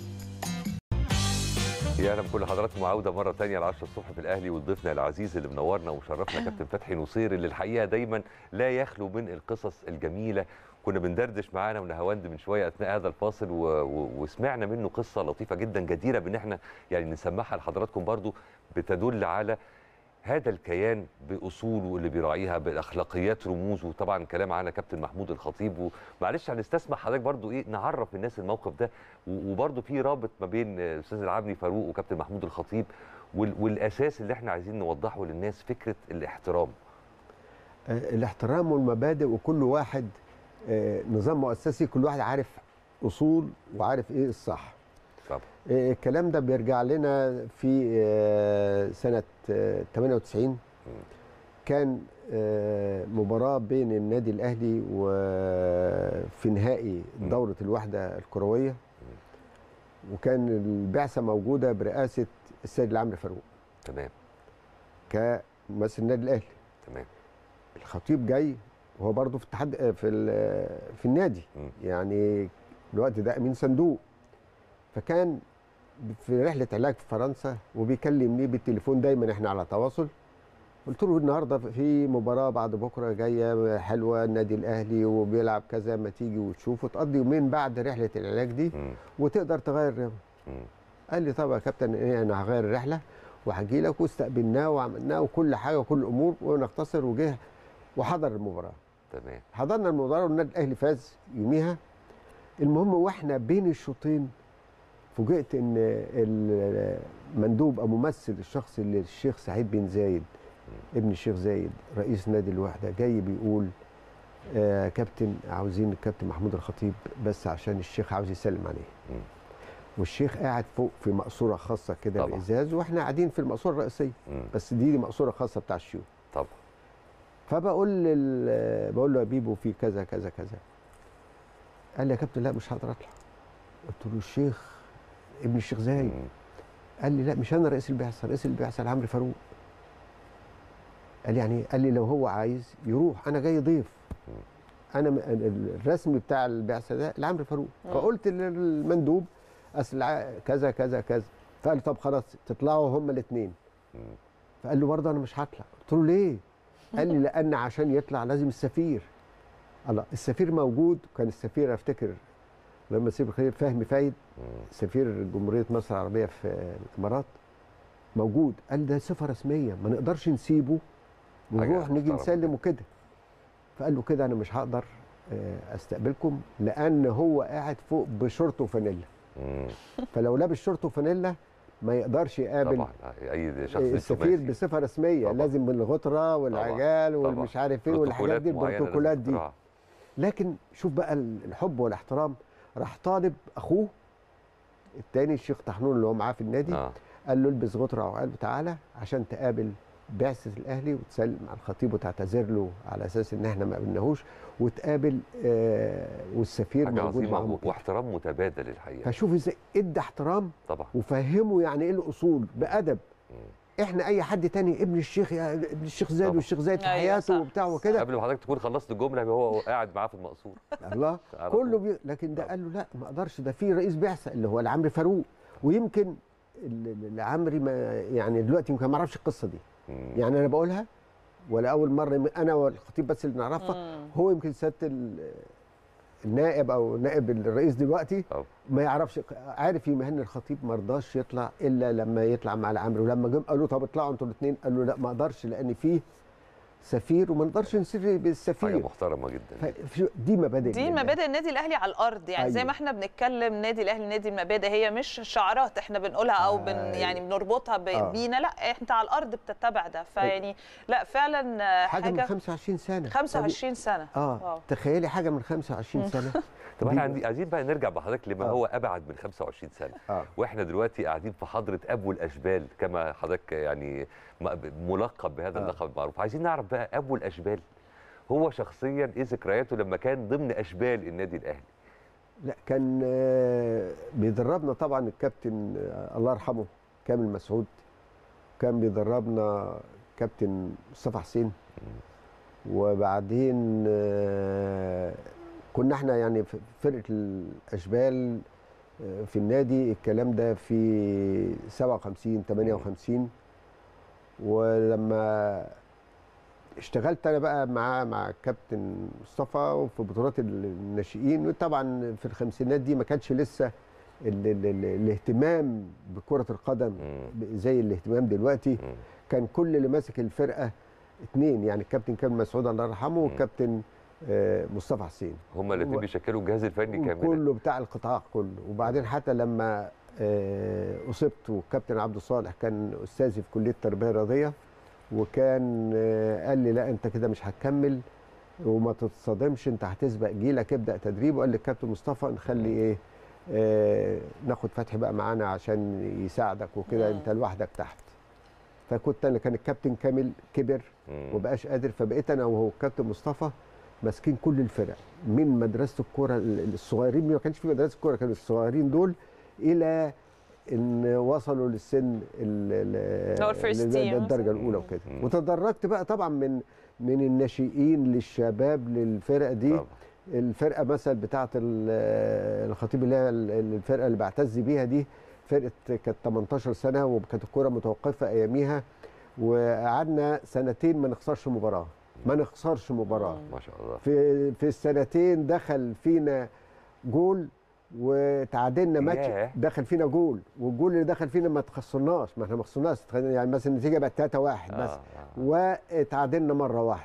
يا اهلا بكل حضراتكم عوده مره ثانيه ل 10 الصبح في الاهلي وضيفنا العزيز اللي منورنا ومشرفنا كابتن فتحي نصير اللي الحقيقه دايما لا يخلو من القصص الجميله كنا بندردش معانا ونهاوند من شويه اثناء هذا الفاصل و... و... وسمعنا منه قصه لطيفه جدا جديره بان احنا يعني نسمعها لحضراتكم برضو بتدل على هذا الكيان باصوله اللي بيراعيها بالاخلاقيات رموزه وطبعا كلام على كابتن محمود الخطيب ومعلش هنستسمح حضرتك برضو ايه نعرف الناس الموقف ده و- وبرضو في رابط ما بين آه، الاستاذ العبني فاروق وكابتن محمود الخطيب وال- والاساس اللي احنا عايزين نوضحه للناس فكره الاحترام آه، الاحترام والمبادئ وكل واحد آه، نظام مؤسسي كل واحد عارف اصول وعارف ايه الصح طبعا آه، الكلام ده بيرجع لنا في آه، سنة آه، 98 كان آه، مباراة بين النادي الأهلي وفي نهائي دورة الوحدة الكروية وكان البعثة موجودة برئاسة السيد العمري فاروق تمام كممثل النادي الأهلي تمام الخطيب جاي وهو برضه في الاتحاد آه، في ال- في النادي مم. يعني الوقت ده امين صندوق فكان في رحله علاج في فرنسا وبيكلمني بالتليفون دايما احنا على تواصل قلت له النهارده في مباراه بعد بكره جايه حلوه النادي الاهلي وبيلعب كذا ما تيجي وتشوف وتقضي يومين بعد رحله العلاج دي مم. وتقدر تغير الرياضه مم. قال لي طب يا كابتن ايه انا هغير الرحله وهجي لك واستقبلناه وعملناه وكل حاجه وكل الامور ونختصر وجه وحضر المباراه تمام حضرنا المباراه والنادي الاهلي فاز يوميها المهم واحنا بين الشوطين فوجئت ان المندوب او ممثل الشخص اللي الشيخ سعيد بن زايد ابن الشيخ زايد رئيس نادي الوحده جاي بيقول آه كابتن عاوزين الكابتن محمود الخطيب بس عشان الشيخ عاوز يسلم عليه مم. والشيخ قاعد فوق في مقصوره خاصه كده طبعا. بازاز واحنا قاعدين في المقصوره الرئيسيه مم. بس دي مقصوره خاصه بتاع الشيوخ طبعا فبقول لل... بقول له يا بيبو في كذا كذا كذا قال لي يا كابتن لا مش هقدر اطلع قلت له الشيخ ابن الشيخ زايد مم. قال لي لا مش انا رئيس البعثه رئيس البعثه العمري فاروق قال لي يعني قال لي لو هو عايز يروح انا جاي ضيف انا م- ال- الرسم بتاع البعثه ده العمري فاروق مم. فقلت للمندوب اصل ع- كذا كذا كذا فقال لي طب خلاص تطلعوا هما الاثنين مم. فقال له برضه انا مش هطلع قلت له ليه قال لي لان عشان يطلع لازم السفير الله السفير موجود كان السفير افتكر لما السفير الخليل فهمي فايد مم. سفير جمهوريه مصر العربيه في الامارات موجود قال ده صفه رسميه ما نقدرش نسيبه ونروح حاجة نيجي محترمة. نسلم وكده فقال له كده انا مش هقدر آه، استقبلكم لان هو قاعد فوق بشورت وفانيلا مم. فلو لابس شورت وفانيلا ما يقدرش يقابل طبعا اي شخص السفير دبلوماسي. بصفه رسميه طبعا. لازم بالغطره والعجال طبعا. والمش عارف ايه والحاجات دي بروتوكولات معينة البروتوكولات لازم دي تراعى. لكن شوف بقى الحب والاحترام راح طالب اخوه التاني الشيخ طحنون اللي هو معاه في النادي اه قال له البس غطره وقال له تعالى عشان تقابل بعثه الاهلي وتسلم على الخطيب وتعتذر له على اساس ان احنا ما قابلناهوش وتقابل آه والسفير حاجه موجود عظيمه معاهم و- كده. واحترام متبادل الحقيقه فشوف ازاي ادى احترام طبعا وفهمه يعني ايه الاصول بادب مم. احنا اي حد تاني ابن الشيخ يا ابن الشيخ زايد طبعا. والشيخ زايد في أيوة حياته صح، وبتاع صح. وكده قبل ما حضرتك تكون خلصت الجمله يبقى هو قاعد معاه في المقصور الله على كله طول. بي... لكن ده قال له لا ما اقدرش ده في رئيس بعثه اللي هو العمري فاروق ويمكن ال- ال- العمري ما يعني دلوقتي يمكن ما اعرفش القصه دي مم. يعني انا بقولها ولا اول مره م- انا والخطيب بس اللي نعرفها مم. هو يمكن سياده ال- النائب او نائب الرئيس دلوقتي طبعا. ما يعرفش عارف يمهن الخطيب ما رضاش يطلع الا لما يطلع مع العمري ولما جم قالوا طب اطلعوا انتوا الاثنين قال له لا ما اقدرش لان فيه سفير وما نقدرش نسير حاجه بالسفير محترمه جدا ف- دي مبادئ دي لله. مبادئ النادي الاهلي على الارض يعني زي أيوة. ما احنا بنتكلم نادي الاهلي نادي المبادئ هي مش شعارات احنا بنقولها او بن أيوة. يعني بنربطها ب- آه. بينا لا انت على الارض بتتبع ده فيعني لا فعلا آه، حاجه من حاجه 25 سنه 25 سنه اه واو. تخيلي حاجه من 25 سنه طب دي احنا بقى. عندي عايزين بقى نرجع بحضرتك لما آه. هو ابعد من 25 سنه اه واحنا دلوقتي قاعدين في حضره ابو الاشبال كما حضرتك يعني م- ملقب بهذا آه. اللقب المعروف عايزين نعرف بقى ابو الاشبال هو شخصيا ايه ذكرياته لما كان ضمن اشبال النادي الاهلي لا كان آه، بيدربنا طبعا الكابتن آه، الله يرحمه كامل مسعود كان بيدربنا كابتن مصطفى حسين وبعدين آه، كنا احنا يعني في فرقه الاشبال آه، في النادي الكلام ده في 57 58 ولما اشتغلت انا بقى مع مع الكابتن مصطفى وفي بطولات الناشئين وطبعا في الخمسينات دي ما كانش لسه ال ال ال الاهتمام بكره القدم مم. زي الاهتمام دلوقتي مم. كان كل اللي ماسك الفرقه اتنين يعني الكابتن كامل مسعود الله يرحمه والكابتن آه، مصطفى حسين هما الاثنين هو- بيشكلوا الجهاز الفني كاملا كله بتاع القطاع كله وبعدين حتى لما آه، اصبت والكابتن عبد الصالح كان استاذي في كليه التربيه الرياضيه وكان آه، قال لي لا انت كده مش هتكمل وما تتصادمش انت هتسبق جيلك ابدا تدريب وقال للكابتن مصطفى نخلي ايه آه ناخد فتحي بقى معانا عشان يساعدك وكده مم. انت لوحدك تحت فكنت انا كان الكابتن كامل كبر مم. وبقاش قادر فبقيت انا وهو الكابتن مصطفى ماسكين كل الفرق من مدرسه الكوره ال- الصغيرين ما كانش في مدرسه الكوره كانوا الصغيرين دول الى ان وصلوا للسن ال- ال- هو الفيرست ال- تيم. الدرجه الاولى وكده مم. وتدرجت بقى طبعا من من الناشئين للشباب للفرق دي طبعا. الفرقه مثلا بتاعه ال- الخطيب اللي هي ال- الفرقه اللي بعتز بيها دي فرقه كانت 18 سنه وكانت الكوره متوقفه اياميها وقعدنا سنتين ما نخسرش مباراه ما نخسرش مباراه ما شاء الله في في السنتين دخل فينا جول وتعادلنا ماتش ياه. دخل فينا جول والجول اللي دخل فينا ما تخسرناش ما احنا ما خسرناش يعني مثلا النتيجه بقت 3 1 آه، بس آه. وتعادلنا مره واحده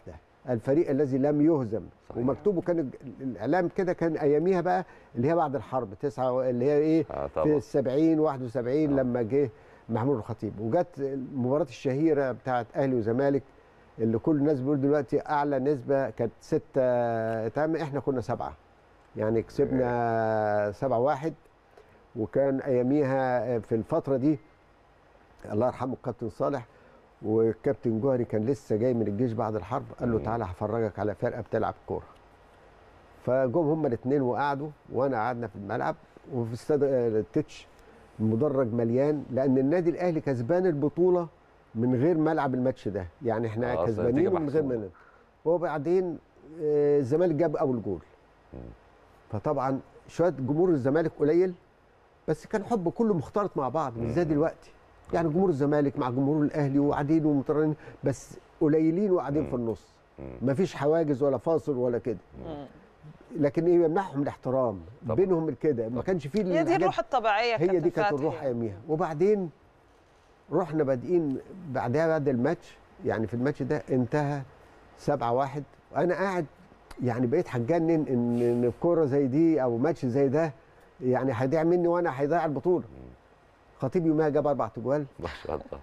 الفريق الذي لم يهزم صحيح. ومكتوب وكان الج- الاعلام كده كان اياميها بقى اللي هي بعد الحرب تسعة اللي هي ايه آه في طبعا السبعين 71 آه. لما جه محمود الخطيب وجت المباراه الشهيره بتاعت اهلي وزمالك اللي كل الناس بيقول دلوقتي اعلى نسبه كانت ستة تمام احنا كنا سبعه يعني كسبنا سبعة واحد وكان اياميها في الفتره دي الله يرحمه الكابتن صالح والكابتن جوهري كان لسه جاي من الجيش بعد الحرب قال له مم. تعالى هفرجك على فرقه بتلعب كوره فجم هما الاثنين وقعدوا وانا قعدنا في الملعب وفي استاد آه، التتش المدرج مليان لان النادي الاهلي كسبان البطوله من غير ملعب الماتش ده يعني احنا آه، أصل كسبانين النتيجة من غير محسومة. ملعب وبعدين آه، الزمالك جاب اول جول مم. فطبعا شويه جمهور الزمالك قليل بس كان حب كله مختلط مع بعض مش زي مم. دلوقتي يعني جمهور الزمالك مع جمهور الاهلي وقاعدين ومترنين بس قليلين وقاعدين مم. في النص مم. مفيش حواجز ولا فاصل ولا كده مم. لكن ايه يمنعهم الاحترام طبعا. بينهم كده ما كانش فيه هي دي الحاجات- الروح الطبيعيه هي كابتن دي كانت فتحي. الروح اياميها وبعدين رحنا بادئين بعدها بعد الماتش يعني في الماتش ده انتهى 7 1 انا قاعد يعني بقيت هتجنن ان ان الكوره زي دي او ماتش زي ده يعني هيضيع مني وانا هيضيع البطوله خطيب يومها جاب اربع تجوال ما شاء الله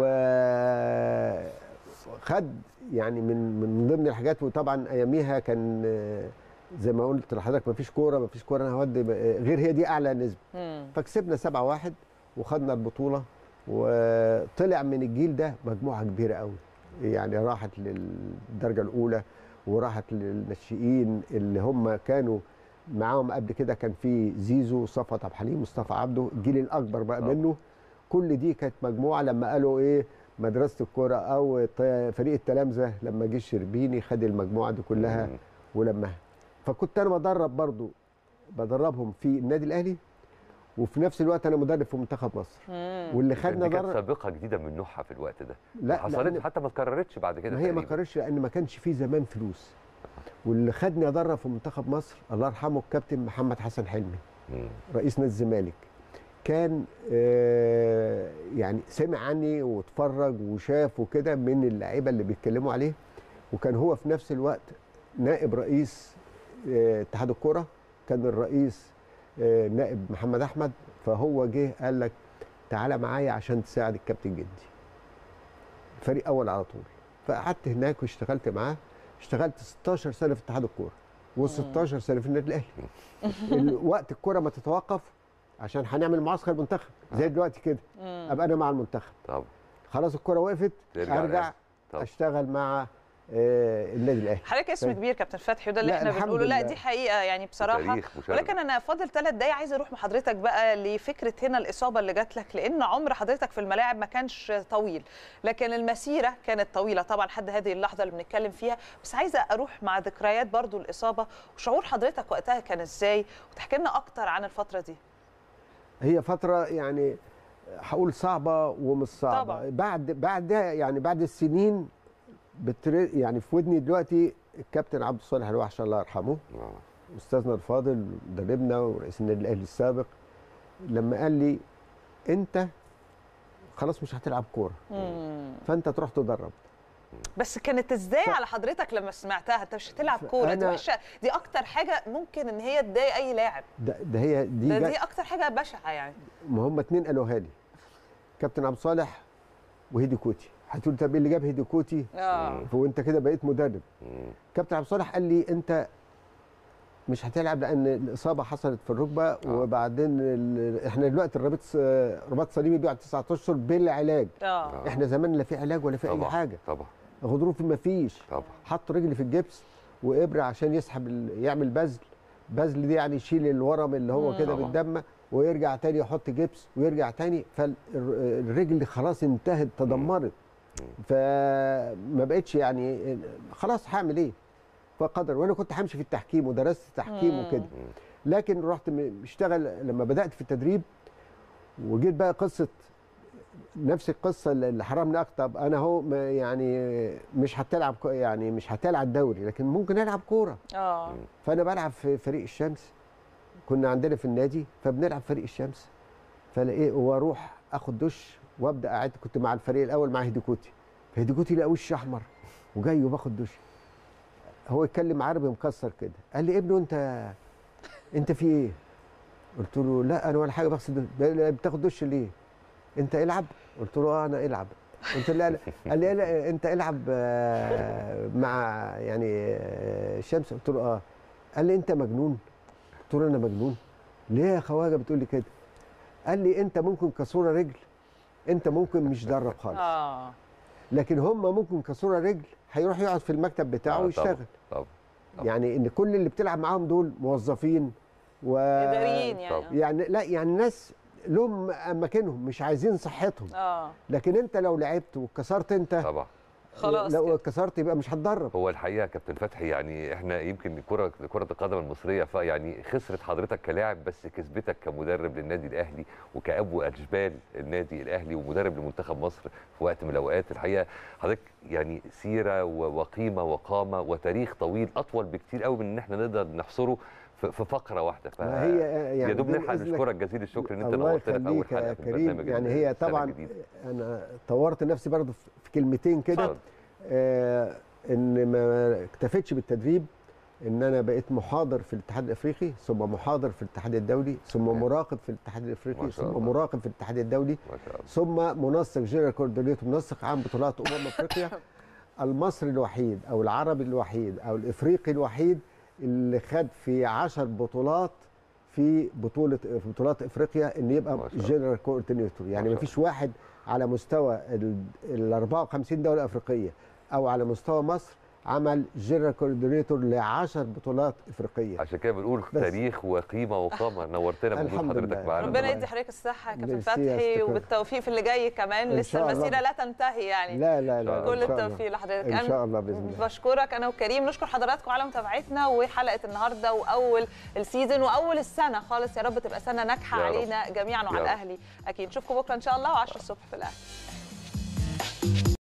وخد يعني من من ضمن الحاجات وطبعا اياميها كان آه، زي ما قلت لحضرتك مفيش كوره مفيش كوره انا هودي آه، غير هي دي اعلى نسبه مم. فكسبنا 7 1 وخدنا البطوله وطلع من الجيل ده مجموعه كبيره قوي يعني راحت للدرجه الاولى وراحت للناشئين اللي هم كانوا معاهم قبل كده كان في زيزو صفوت عبد الحليم مصطفى عبده الجيل الاكبر بقى طبعا. منه كل دي كانت مجموعه لما قالوا ايه مدرسه الكوره او ط- فريق التلامذه لما جه الشربيني خد المجموعه دي كلها مم. ولمها فكنت انا بدرب برضو بدربهم في النادي الاهلي وفي نفس الوقت انا مدرب في منتخب مصر مم. واللي خدنا دي كانت درب سابقه جديده من نوعها في الوقت ده لا ما حصلت لأن- حتى ما اتكررتش بعد كده ما هي ما تقريباً. قررش لان ما كانش فيه زمان فلوس واللي خدني ادرب في منتخب مصر الله يرحمه الكابتن محمد حسن حلمي مم. رئيس نادي الزمالك كان آه، يعني سمع عني واتفرج وشاف وكده من اللعيبه اللي بيتكلموا عليه وكان هو في نفس الوقت نائب رئيس آه، اتحاد الكره كان الرئيس آه، نائب محمد احمد فهو جه قال لك تعالى معايا عشان تساعد الكابتن جدي فريق اول على طول فقعدت هناك واشتغلت معاه اشتغلت 16 سنه في اتحاد الكوره و16 سنه في النادي الاهلي الوقت الكوره ما تتوقف عشان هنعمل معسكر منتخب زي دلوقتي كده مم. ابقى انا مع المنتخب طب خلاص الكوره وقفت ترجع ارجع الأهلي. طب. اشتغل مع آه، النادي الاهلي حضرتك اسم طيب. كبير كابتن فتحي وده اللي لا، احنا الحمد بنقوله لا لله. دي حقيقه يعني بصراحه تاريخ مشرف. ولكن انا فاضل ثلاث دقايق عايزه اروح مع حضرتك بقى لفكره هنا الاصابه اللي جات لك لان عمر حضرتك في الملاعب ما كانش طويل لكن المسيره كانت طويله طبعا لحد هذه اللحظه اللي بنتكلم فيها بس عايزه اروح مع ذكريات برضو الاصابه وشعور حضرتك وقتها كان ازاي وتحكي لنا اكتر عن الفتره دي هي فتره يعني هقول صعبه ومش صعبه طبعا. بعد بعد يعني بعد السنين بتر... يعني في ودني دلوقتي الكابتن عبد الصالح الوحش الله يرحمه آه. استاذنا الفاضل مدربنا ورئيس النادي الاهلي السابق لما قال لي انت خلاص مش هتلعب كوره مم. فانت تروح تدرب بس كانت ازاي ف- على حضرتك لما سمعتها انت مش هتلعب كوره دي أنا- وحشه دي اكتر حاجه ممكن ان هي تضايق اي لاعب ده, ده هي دي, ده جا- دي اكتر حاجه بشعه يعني ما هم اتنين قالوها لي كابتن عبد الصالح وهيدي كوتي هتقول طب ايه اللي جاب هيدي كوتي اه وانت كده بقيت مدرب مم. كابتن عبد الصالح قال لي انت مش هتلعب لان الاصابه حصلت في الركبه وبعدين ال- احنا دلوقتي الرباط س- رباط صليبي بيقعد 9 اشهر بالعلاج اه احنا زمان لا في علاج ولا في اي طبعا حاجه طبعا غضروفي ما فيش طبعا حط رجلي في الجبس وابره عشان يسحب ال- يعمل بذل بذل دي يعني يشيل الورم اللي هو مم. كده طبعا. بالدم ويرجع تاني يحط جبس ويرجع تاني فالرجل خلاص انتهت تدمرت فما بقتش يعني خلاص هعمل ايه فقدر وانا كنت همشي في التحكيم ودرست تحكيم مم. وكده لكن رحت م- اشتغل لما بدات في التدريب وجيت بقى قصه نفس القصه اللي اللي حرمني اكتب انا هو م- يعني مش هتلعب كو- يعني مش هتلعب دوري لكن ممكن العب كوره اه فانا بلعب في فريق الشمس كنا عندنا في النادي فبنلعب فريق الشمس فلاقيه واروح اخد دش وابدا قاعد كنت مع الفريق الاول مع هديكوتي فهديكوتي لقى وشي احمر وجاي وباخد دش هو يتكلم عربي مكسر كده قال لي ابنه انت انت في ايه قلت له لا انا ولا حاجه بغسل دش بتاخد دش ليه انت العب قلت له اه انا العب قلت له لا لا قال لي لا انت العب آه، مع يعني آه، شمس قلت له اه قال لي انت مجنون قلت له انا مجنون ليه يا خواجه بتقول لي كده قال لي انت ممكن كسوره رجل انت ممكن مش درب خالص اه لكن هم ممكن كسوره رجل هيروح يقعد في المكتب بتاعه آه، طبعاً، ويشتغل طبعا طبعاً. يعني ان كل اللي بتلعب معاهم دول موظفين و اداريين يعني طب. يعني لا يعني ناس لهم اماكنهم مش عايزين صحتهم اه لكن انت لو لعبت واتكسرت انت طبعا خلاص لو كده. اتكسرت يبقى مش هتدرب هو الحقيقه يا كابتن فتحي يعني احنا يمكن كره كره القدم المصريه ف يعني خسرت حضرتك كلاعب بس كسبتك كمدرب للنادي الاهلي وكابو اشبال النادي الاهلي ومدرب لمنتخب مصر في وقت من الاوقات الحقيقه حضرتك يعني سيره و- وقيمه وقامه وتاريخ طويل اطول بكتير قوي من ان احنا نقدر نحصره في في فقره واحده ف ما هي يعني يا دوب بإذن نلحق إذنك- نشكرك جزيل الشكر ان انت الله نورتنا في اول يخليك حلقه يا في كريم البرنامج يعني هي السنة طبعا الجديدة. انا طورت نفسي برضه في كلمتين كده اتفضل. آه ان ما اكتفيتش بالتدريب ان انا بقيت محاضر في الاتحاد الافريقي ثم محاضر في الاتحاد الدولي ثم مراقب في الاتحاد الافريقي ما شاء ثم الله. مراقب في الاتحاد الدولي ما شاء الله ثم منسق جنرال كوردينيتور منسق عام بطولات امم افريقيا المصري الوحيد او العربي الوحيد او الافريقي الوحيد اللي خد في 10 بطولات في بطوله في بطولات افريقيا ان يبقى ما شاء الله. جنرال كوردينيتور يعني ما ما شاء فيش واحد على مستوى ال 54 دوله افريقيه او على مستوى مصر عمل جنرال كوردينيتور ل 10 بطولات افريقيه عشان كده بنقول بس. تاريخ وقيمه وقامه نورتنا بوجود الحمد حضرتك لله. معانا ربنا النهاردة. يدي حضرتك الصحه يا كابتن ميرسي يا فتحي استاذ. وبالتوفيق في اللي جاي كمان إن لسه شاء الله. المسيره لا تنتهي يعني لا لا لا إن كل شاء الله. التوفيق لحضرتك ان أنا شاء الله باذن الله بشكرك انا وكريم نشكر حضراتكم على متابعتنا وحلقه النهارده واول السيزون واول السنه خالص يا رب تبقى سنه ناجحه يا رب. علينا جميعا يا وعلى رب. الاهلي اكيد نشوفكم بكره ان شاء الله و10 الصبح في الاهلي